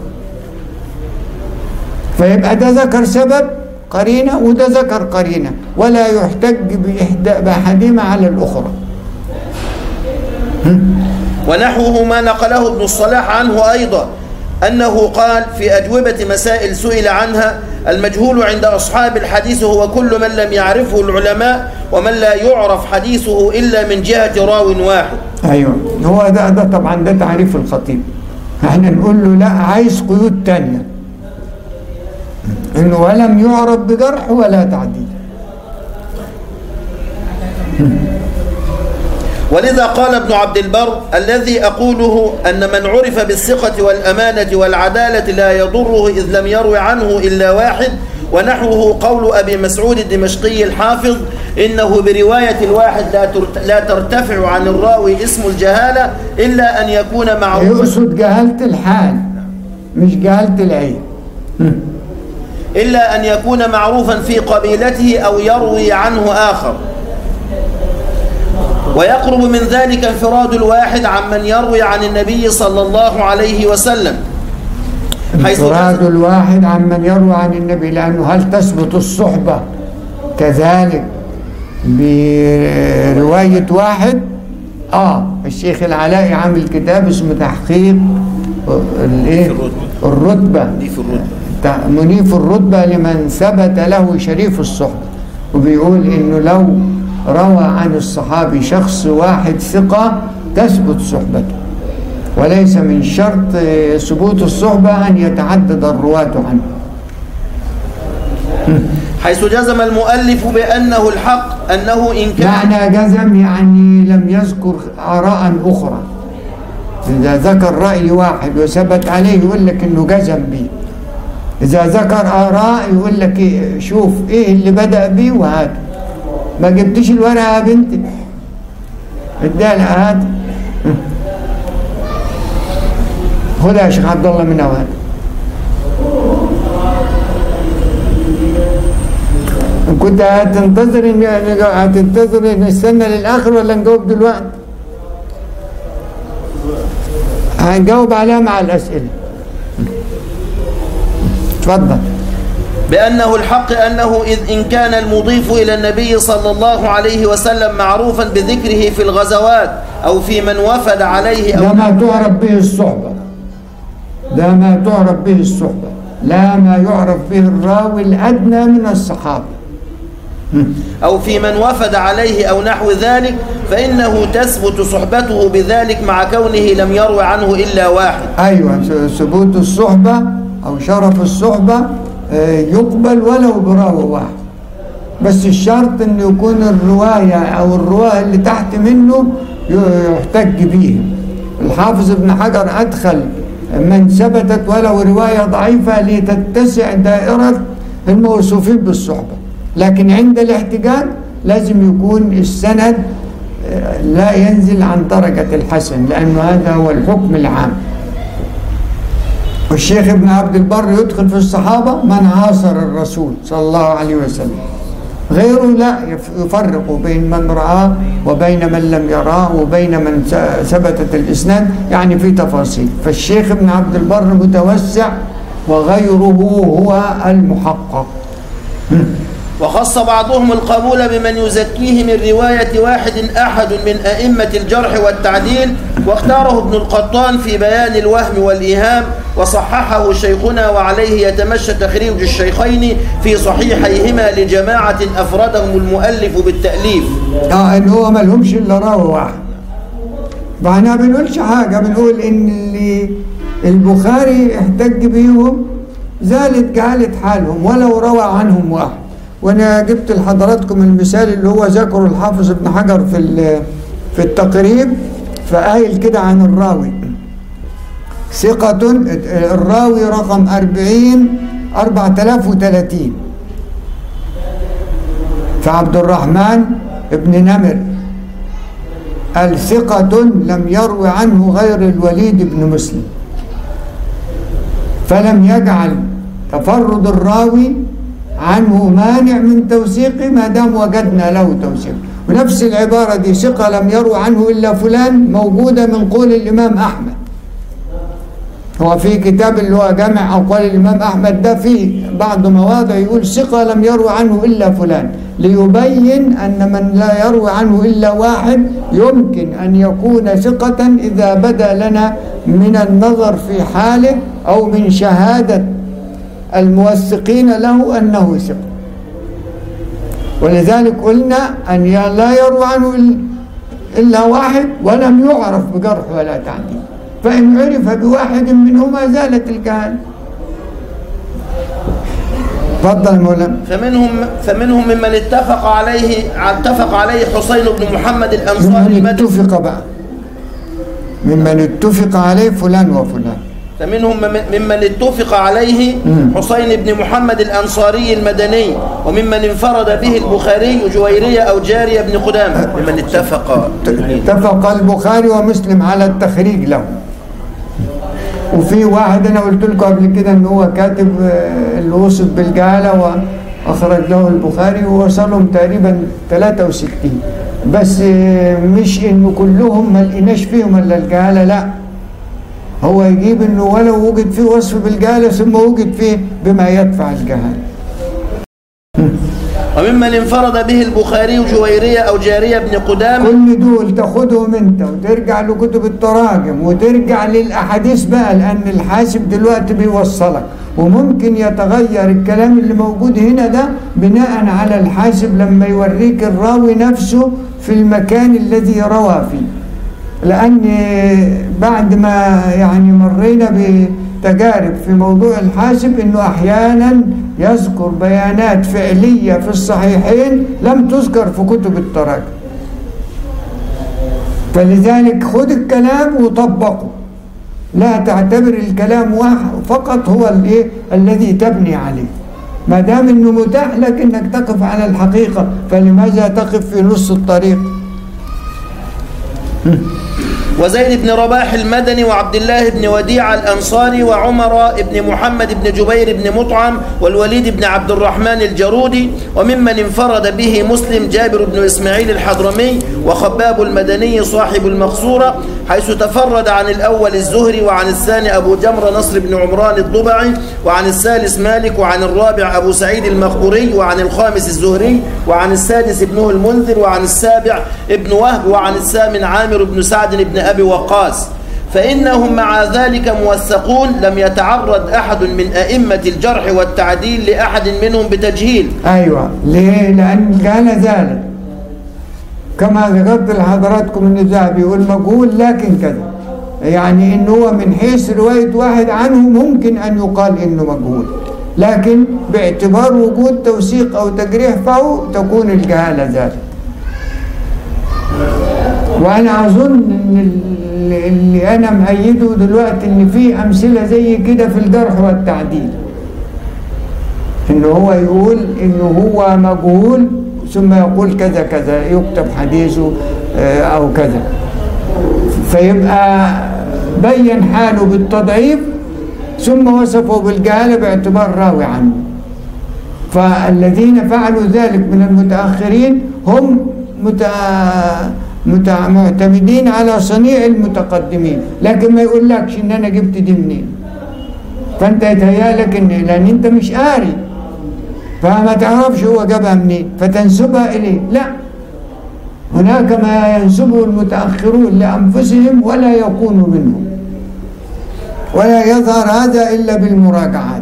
فيبقى ده ذكر سبب قرينه وده ذكر قرينه ولا يحتج بإحدى باحدهما على الاخرى ونحوه ما نقله ابن الصلاح عنه أيضا أنه قال في أجوبة مسائل سئل عنها المجهول عند أصحاب الحديث هو كل من لم يعرفه العلماء ومن لا يعرف حديثه إلا من جهة راو واحد ايوه هو ده ده طبعا ده تعريف الخطيب احنا نقول له لا عايز قيود تانية انه ولم يعرف بجرح ولا تعديل ولذا قال ابن عبد البر الذي أقوله أن من عرف بالثقة والأمانة والعدالة لا يضره إذ لم يروي عنه إلا واحد ونحوه قول أبي مسعود الدمشقي الحافظ إنه برواية الواحد لا ترت- لا ترتفع عن الراوي اسم الجهالة إلا أن يكون معروفا يقصد جهالة الحال مش جهالة العين إلا أن يكون معروفا في قبيلته أو يروي عنه آخر ويقرب من ذلك انفراد الواحد عمن يروي عن النبي صلى الله عليه وسلم حيث انفراد الواحد عمن يروي عن النبي لأنه هل تثبت الصحبة كذلك برواية واحد اه الشيخ العلائي عامل كتاب اسمه تحقيق الايه الرتبة دي في الرتبة تع- منيف الرتبة لمن ثبت له شريف الصحبة وبيقول انه لو روى عن الصحابي شخص واحد ثقة تثبت صحبته وليس من شرط آه، ثبوت الصحبة أن يتعدد الرواة عنه حيث جزم المؤلف بأنه الحق أنه إن كان معنى جزم يعني لم يذكر آراء أخرى إذا ذكر رأي واحد وثبت عليه يقول لك إنه جزم به إذا ذكر آراء يقول لك إيه شوف إيه اللي بدأ بيه وهات ما جبتش الورقة يا بنتي اديها لها هات خدها يا شيخ عبد الله من هات كنت هتنتظر ان هتنتظر ان نستنى للاخر ولا نجاوب دلوقتي؟ هنجاوب عليها مع الاسئله. اتفضل. بأنه الحق أنه إذ إن كان المضيف إلى النبي صلى الله عليه وسلم معروفا بذكره في الغزوات أو في من وفد عليه ده أو ما تعرف به الصحبه. ده ما تعرف به الصحبه. لا ما يعرف به الراوي الادنى من الصحابه. أو في من وفد عليه أو نحو ذلك فإنه تثبت صحبته بذلك مع كونه لم يروي عنه إلا واحد ايوه ثبوت الصحبه او شرف الصحبه آه، يقبل ولو براوي واحد بس الشرط انه يكون الروايه او الرواه اللي تحت منه ي- يحتج بيهم الحافظ ابن حجر ادخل من ثبتت ولو روايه ضعيفه لتتسع دائره الموصوفين بالصحبة لكن عند الاحتجاج لازم يكون السند آه، لا ينزل عن درجة الحسن لأنه هذا هو الحكم العام والشيخ ابن عبد البر يدخل في الصحابة من عاصر الرسول صلى الله عليه وسلم غيره لا يف- يفرق بين من رآه وبين من لم يراه وبين من س- ثبتت الإسناد يعني في تفاصيل فالشيخ ابن عبد البر متوسع وغيره هو المحقق وخص بعضهم القبول بمن يزكيه من رواية واحد أحد من أئمة الجرح والتعديل واختاره ابن القطان في بيان الوهم والإيهام وصححه شيخنا وعليه يتمشى تخريج الشيخين في صحيحيهما لجماعة أفردهم المؤلف بالتأليف اه ان هو ما لهمش الا راوي واحد فاحنا ما بنقولش حاجه بنقول ان اللي البخاري احتج بيهم زالت جعلت حالهم ولو روى عنهم واحد وانا جبت لحضراتكم المثال اللي هو ذكره الحافظ ابن حجر في ال- في التقريب فقايل كده عن الراوي ثقة الراوي رقم 40 4030 فعبد الرحمن ابن نمر قال ثقة لم يروي عنه غير الوليد بن مسلم فلم يجعل تفرد الراوي عنه مانع من توثيقه ما دام وجدنا له توثيق ونفس العبارة دي ثقة لم يروي عنه إلا فلان موجودة من قول الإمام أحمد هو في كتاب اللي هو جامع أقوال الإمام أحمد ده فيه بعض مواضع يقول ثقة لم يروي عنه إلا فلان ليبين أن من لا يروي عنه إلا واحد يمكن أن يكون ثقة إذا بدا لنا من النظر في حاله أو من شهادة الموثقين له أنه ثقة ولذلك قلنا أن لا يروي عنه إلا- إلا واحد ولم يعرف بجرح ولا تعديل فإن عرف بواحد منهما زالت الجهالة تفضل يا مولانا فمنهم فمنهم ممن اتفق عليه اتفق عليه حسين بن محمد الأنصاري ممن المدني اتفق بقى ممن اتفق عليه فلان وفلان فمنهم مم- ممن اتفق عليه مم. حسين بن محمد الأنصاري المدني وممن انفرد به البخاري جويرية أو جارية بن قدامة ممن اتفق اتفق البخاري ومسلم على التخريج له وفي واحد انا قلت لكم قبل كده ان هو كاتب آه، اللي وصف بالجهاله واخرج له البخاري ووصلهم تقريبا 63 بس آه، مش انه كلهم ما لقيناش فيهم الا الجهاله لا هو يجيب انه ولو وجد فيه وصف بالجهاله ثم وجد فيه بما يدفع الجهاله وممن انفرد به البخاري جويرية أو جارية بن قدامة كل دول تاخدهم انت وترجع لكتب التراجم وترجع للاحاديث بقى لان الحاسب دلوقتي بيوصلك وممكن يتغير الكلام اللي موجود هنا ده بناء على الحاسب لما يوريك الراوي نفسه في المكان الذي روى فيه لان بعد ما يعني مرينا بتجارب في موضوع الحاسب انه احيانا يذكر بيانات فعليه في الصحيحين لم تذكر في كتب التراجم فلذلك خد الكلام وطبقه لا تعتبر الكلام واحد فقط هو الايه الذي تبني عليه ما دام انه متاح لك انك تقف على الحقيقه فلماذا تقف في نص الطريق وزيد بن رباح المدني وعبد الله بن وديع الأنصاري وعمر بن محمد بن جبير بن مطعم والوليد بن عبد الرحمن الجرودي وممن انفرد به مسلم جابر بن إسماعيل الحضرمي وخباب المدني صاحب المقصورة حيث تفرد عن الأول الزهري وعن الثاني أبو جمرة نصر بن عمران الضبعي وعن الثالث مالك وعن الرابع أبو سعيد المقبوري وعن الخامس الزهري وعن السادس ابنه المنذر وعن السابع ابن وهب وعن الثامن عامر بن سعد بن أبي وقاص فإنهم مع ذلك موثقون لم يتعرض أحد من أئمة الجرح والتعديل لأحد منهم بتجهيل ايوه ليه لان الجهاله زالت كما ذكرت لحضراتكم ان الذهبي يقول مجهول لكن كذا يعني انه هو من حيث روايه واحد عنه ممكن ان يقال انه مجهول لكن باعتبار وجود توثيق او تجريح فهو تكون الجهاله زالت وانا اظن ان ال- اللي انا مأيده دلوقتي ان في امثله زي كده في الجرح والتعديل إنه هو يقول إنه هو مجهول ثم يقول كذا كذا يكتب حديثه آه، أو كذا فيبقى بين حاله بالتضعيف ثم وصفه بالجهالة باعتبار راوي عنه فالذين فعلوا ذلك من المتأخرين هم متأ... متع... معتمدين على صنيع المتقدمين لكن ما يقولكش ان انا جبت دي منين فانت يتهيألك ان لان انت مش قاري فما تعرفش هو جابها منين فتنسبها اليه لا هناك ما ينسبه المتأخرون لأنفسهم ولا يكون منهم ولا يظهر هذا إلا بالمراجعات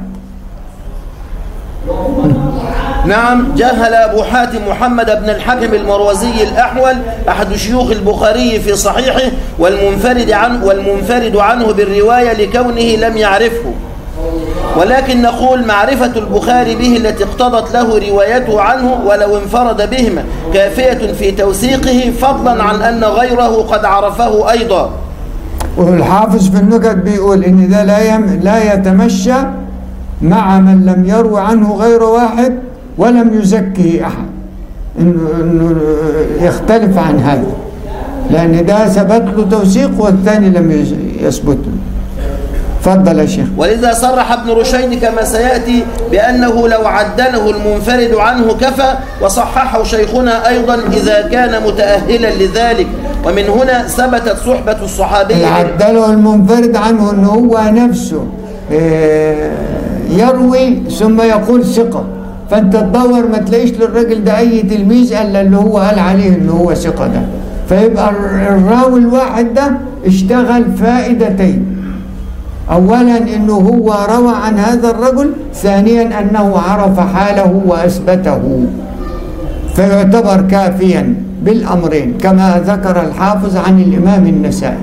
نعم جهل أبو حاتم محمد بن الحكم المروزي الأحول أحد شيوخ البخاري في صحيحه والمنفرد عنه, والمنفرد عنه بالرواية لكونه لم يعرفه ولكن نقول معرفة البخاري به التي اقتضت له روايته عنه ولو انفرد بهما كافية في توثيقه فضلا عن أن غيره قد عرفه أيضا والحافظ في النكت بيقول ان ده لا يم لا يتمشى مع من لم يروي عنه غير واحد ولم يزكه احد انه انه يختلف عن هذا لان ده ثبت له توثيق والثاني لم يز- يثبت له اتفضل يا شيخ ولذا صرح ابن رشيد كما سيأتي بأنه لو عدله المنفرد عنه كفى وصححه شيخنا أيضا إذا كان متأهلا لذلك ومن هنا ثبتت صحبة الصحابي العدل المنفرد عنه انه هو نفسه آه، يروي ثم يقول ثقة فانت تدور ما تلاقيش للراجل ده اي تلميذ الا اللي هو قال عليه انه هو ثقة ده فيبقى الر- الراوي الواحد ده اشتغل فائدتين اولا انه هو روى عن هذا الرجل ثانيا انه عرف حاله واثبته فيعتبر كافيا بالأمرين كما ذكر الحافظ عن الإمام النسائي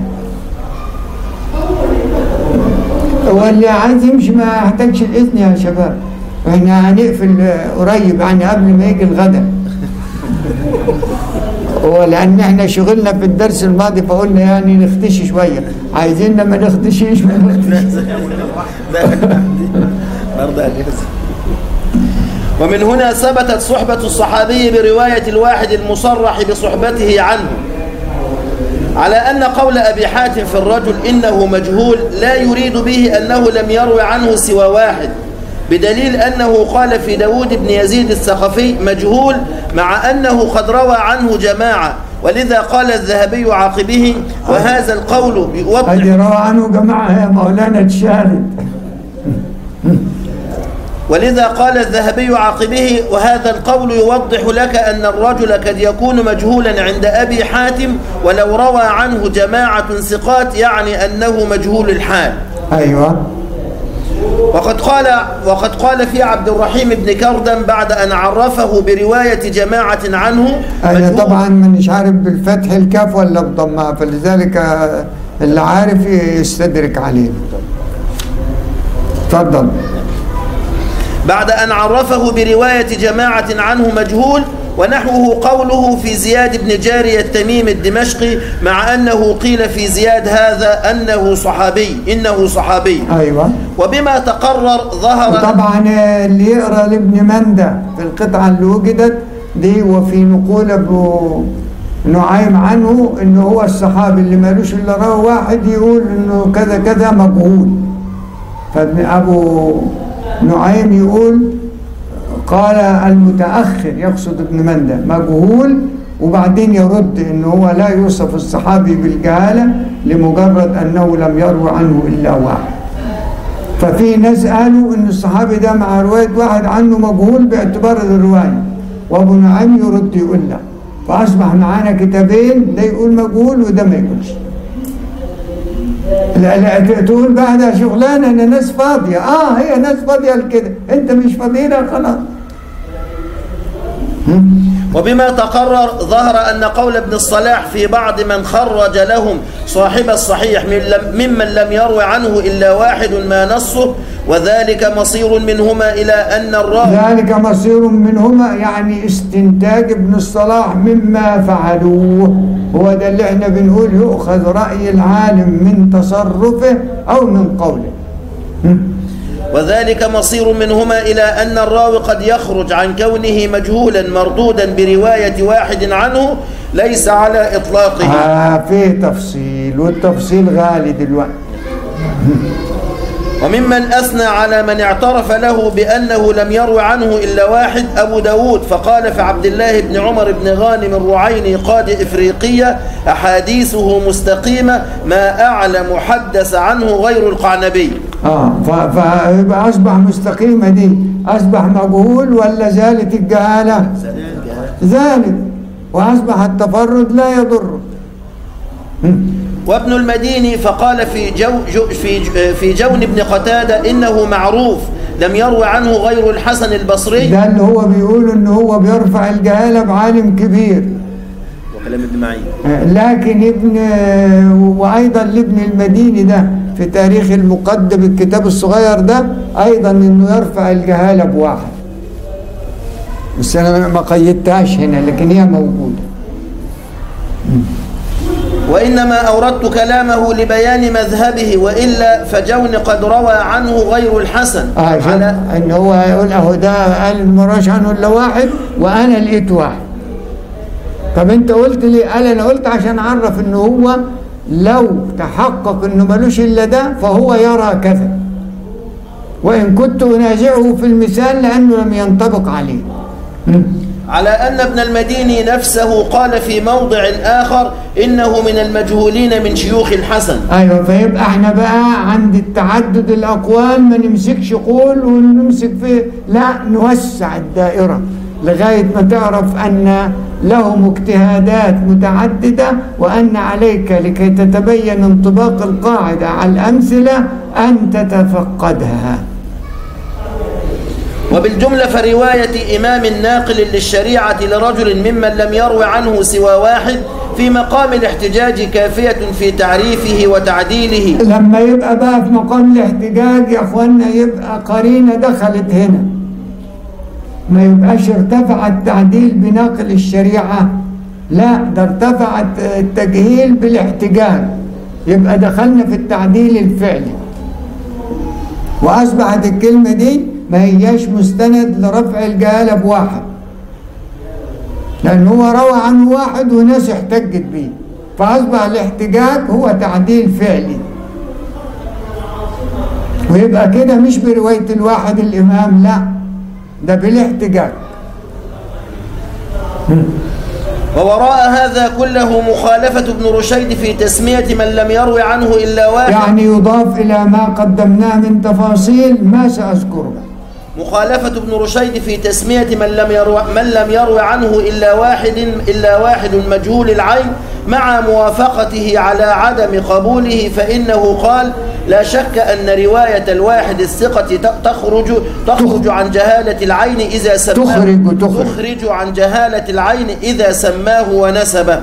واللي عايز يمشي ما يحتاجش الإذن يا شباب احنا هنقفل قريب يعني قبل ما يجي الغداء ولأن احنا شغلنا في الدرس الماضي فقلنا يعني نختشي شوية عايزيننا ما نختشيش ما نختشيش برضه أجهزة. ومن هنا ثبتت صحبة الصحابي برواية الواحد المصرح بصحبته عنه على أن قول أبي حاتم في الرجل إنه مجهول لا يريد به أنه لم يروي عنه سوى واحد بدليل أنه قال في داود بن يزيد الثقفي مجهول مع أنه قد روى عنه جماعة ولذا قال الذهبي عاقبه وهذا القول يوضح ادي روى عنه جماعة يا مولانا تشاهد ولذا قال الذهبي عاقبه وهذا القول يوضح لك أن الرجل قد يكون مجهولا عند أبي حاتم ولو روى عنه جماعة ثقات يعني أنه مجهول الحال ايوه وقد قال وقد قال في عبد الرحيم بن كردم بعد أن عرفه برواية جماعة عنه أنا مجهول- طبعا مش عارف بالفتح الكاف ولا بضمها فلذلك آه، اللي عارف يستدرك عليه اتفضل بعد أن عرفه برواية جماعة عنه مجهول ونحوه قوله في زياد بن جارية التميم الدمشقي مع أنه قيل في زياد هذا أنه صحابي إنه صحابي ايوه وبما تقرر ظهر وطبعا آه، اللي يقرا لابن مندى في القطعه اللي وجدت دي وفي نقول ابو نعيم عنه انه هو الصحابي اللي مالوش الا راوي واحد يقول انه كذا كذا مجهول فابن ابو نعيم يقول قال المتأخر يقصد ابن مندى مجهول وبعدين يرد انه هو لا يوصف الصحابي بالجهالة لمجرد انه لم يروي عنه الا واحد ففي ناس قالوا ان الصحابي ده مع رواية واحد عنه مجهول باعتبار الرواية وابو نعيم يرد يقول لا فاصبح معانا كتابين ده يقول مجهول وده ما يقولش لا لا تقول بقى ده شغلانه انا ناس فاضيه اه هي ناس فاضيه لكده انت مش فاضيين خلاص وبما تقرر ظهر أن قول ابن الصلاح في بعض من خرج لهم صاحب الصحيح من لم ممن لم يروي عنه إلا واحد ما نصه وذلك مصير منهما إلى أن الراوي ذلك مصير منهما يعني استنتاج ابن الصلاح مما فعلوه هو ده اللي احنا بنقول يؤخذ رأي العالم من تصرفه أو من قوله وذلك مصير منهما إلى أن الراوي قد يخرج عن كونه مجهولا مردودا برواية واحد عنه ليس على إطلاقه آه فيه تفصيل والتفصيل غالي دلوقتي وممن أثنى على من اعترف له بأنه لم يروي عنه إلا واحد أبو داود فقال في عبد الله بن عمر بن غانم الرعيني قاضي إفريقية أحاديثه مستقيمة ما أعلم حدث عنه غير القعنبي اه ف- فيبقى اصبح مستقيمه دي اصبح مجهول ولا زالت الجهاله زالت واصبح التفرد لا يضر وابن المديني فقال في جو, جو في في جون بن قتادة إنه معروف لم يروي عنه غير الحسن البصري ده اللي هو بيقول ان هو بيرفع الجهاله بعالم كبير وكلام ابن معين آه، لكن ابن آه، وايضا لابن المديني ده في تاريخ المقدم الكتاب الصغير ده ايضا انه يرفع الجهاله بواحد بس انا ما قيدتهاش هنا لكن هي موجوده وإنما أوردت كلامه لبيان مذهبه وإلا فجون قد روى عنه غير الحسن اه عشان على ان هو يقول اهو ده قال المراش عنه الا واحد وانا لقيت واحد طب انت قلت لي قال انا قلت عشان اعرف ان هو لو تحقق انه ملوش الا ده فهو يرى كذا وان كنت انازعه في المثال لانه لم ينطبق عليه مم. على أن ابن المديني نفسه قال في موضع آخر إنه من المجهولين من شيوخ الحسن ايوه فيبقى احنا بقى عند التعدد الاقوال ما نمسكش قول ونمسك فيه لا نوسع الدائره لغايه ما تعرف ان لهم اجتهادات متعدده وان عليك لكي تتبين انطباق القاعده على الامثله ان تتفقدها وبالجملة فرواية إمام ناقل للشريعة لرجل ممن لم يروي عنه سوى واحد في مقام الاحتجاج كافية في تعريفه وتعديله لما يبقى بقى في مقام الاحتجاج يا اخوانا يبقى قرينه دخلت هنا ما يبقاش ارتفع التعديل بناقل الشريعه لا ده ارتفع التجهيل بالاحتجاج يبقى دخلنا في التعديل الفعلي واصبحت الكلمه دي ما هياش مستند لرفع الجهاله بواحد لان هو روى عنه واحد وناس احتجت بيه فاصبح الاحتجاج هو تعديل فعلي ويبقى كده مش بروايه الواحد الامام لا ده بالاحتجاج ووراء هذا كله مخالفة ابن رشيد في تسمية من لم يروي عنه إلا واحد يعني يضاف الى ما قدمناه من تفاصيل ما ساذكره مخالفة ابن رشيد في تسمية من لم يروي من لم يروي عنه إلا واحد إلا واحد مجهول العين مع موافقته على عدم قبوله فإنه قال لا شك أن رواية الواحد الثقة ت- تخرج تخرج عن جهالة العين إذا سماه تخرج- تخرج. تخرج عن جهالة العين إذا سماه ونسبه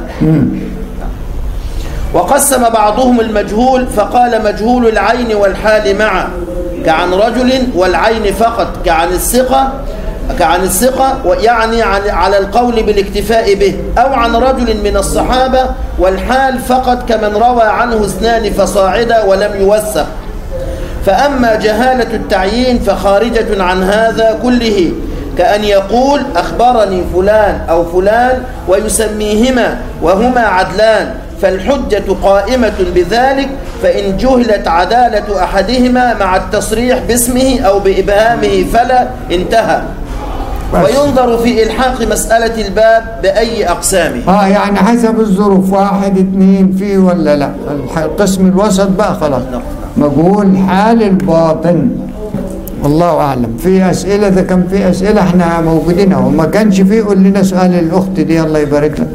وقسم بعضهم المجهول فقال مجهول العين والحال معا كعن رجل والعين فقط كعن الثقة كعن الثقة ويعني عن على القول بالاكتفاء به أو عن رجل من الصحابة والحال فقط كمن روى عنه اثنان فصاعدا ولم يوثق فأما جهالة التعيين فخارجة عن هذا كله كأن يقول أخبرني فلان أو فلان ويسميهما وهما عدلان فالحجة قائمة بذلك فإن جهلت عدالة أحدهما مع التصريح باسمه أو بإبهامه فلا انتهى بس. وينظر في إلحاق مسألة الباب بأي أقسامه اه يعني حسب الظروف واحد اتنين فيه ولا لا الح- القسم الوسط بقى خلاص نعم. مجهول حال الباطن والله اعلم في اسئله اذا كان في اسئله احنا موجودين اهو ما كانش فيه قول لنا سؤال الاخت دي الله يبارك لك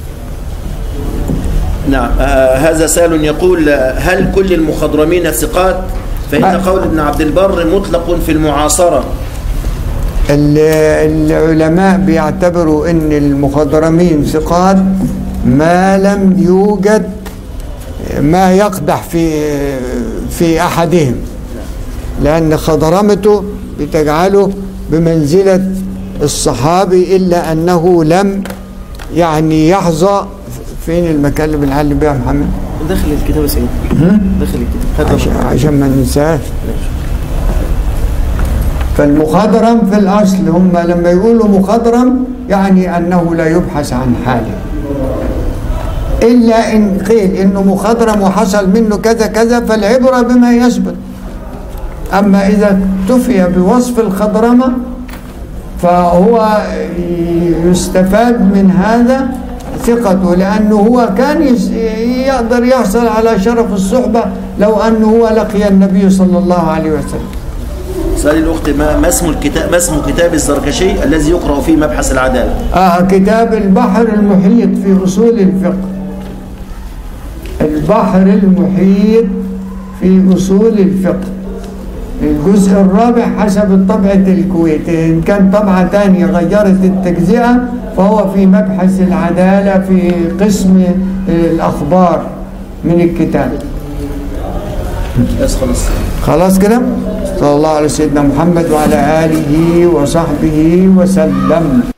نعم آه هذا سائل يقول آه، هل كل المخضرمين ثقات فإن آه. قول ابن عبد البر مطلق في المعاصرة ال- العلماء بيعتبروا ان المخضرمين ثقات ما لم يوجد ما يقدح في في احدهم لان خضرمته بتجعله بمنزله الصحابي الا انه لم يعني يحظى فين المكان اللي بنعلم بيها محمد داخل الكتاب يا سيدي داخل الكتاب هذا عشان, عشان ما ننساش فالمخضرم في الأصل هم لما يقولوا مخضرم يعني أنه لا يبحث عن حاله إلا إن قيل إنه مخضرم وحصل منه كذا كذا فالعبرة بما يثبت أما إذا اكتفي بوصف الخضرمة فهو يستفاد من هذا ثقته لأنه هو كان يس- يقدر يحصل على شرف الصحبة لو أنه هو لقي النبي صلى الله عليه وسلم سؤال الأخت ما ما اسم الكتاب ما اسم كتاب الزركشي الذي يقرأ فيه مبحث العدالة آه كتاب البحر المحيط في أصول الفقه البحر المحيط في أصول الفقه الجزء الرابع حسب الطبعة الكويت إن كان طبعة تانية غيرت التجزئة فهو في مبحث العدالة في قسم الأخبار من الكتاب بس خلاص خلاص كده صلى الله على سيدنا محمد وعلى آله وصحبه وسلم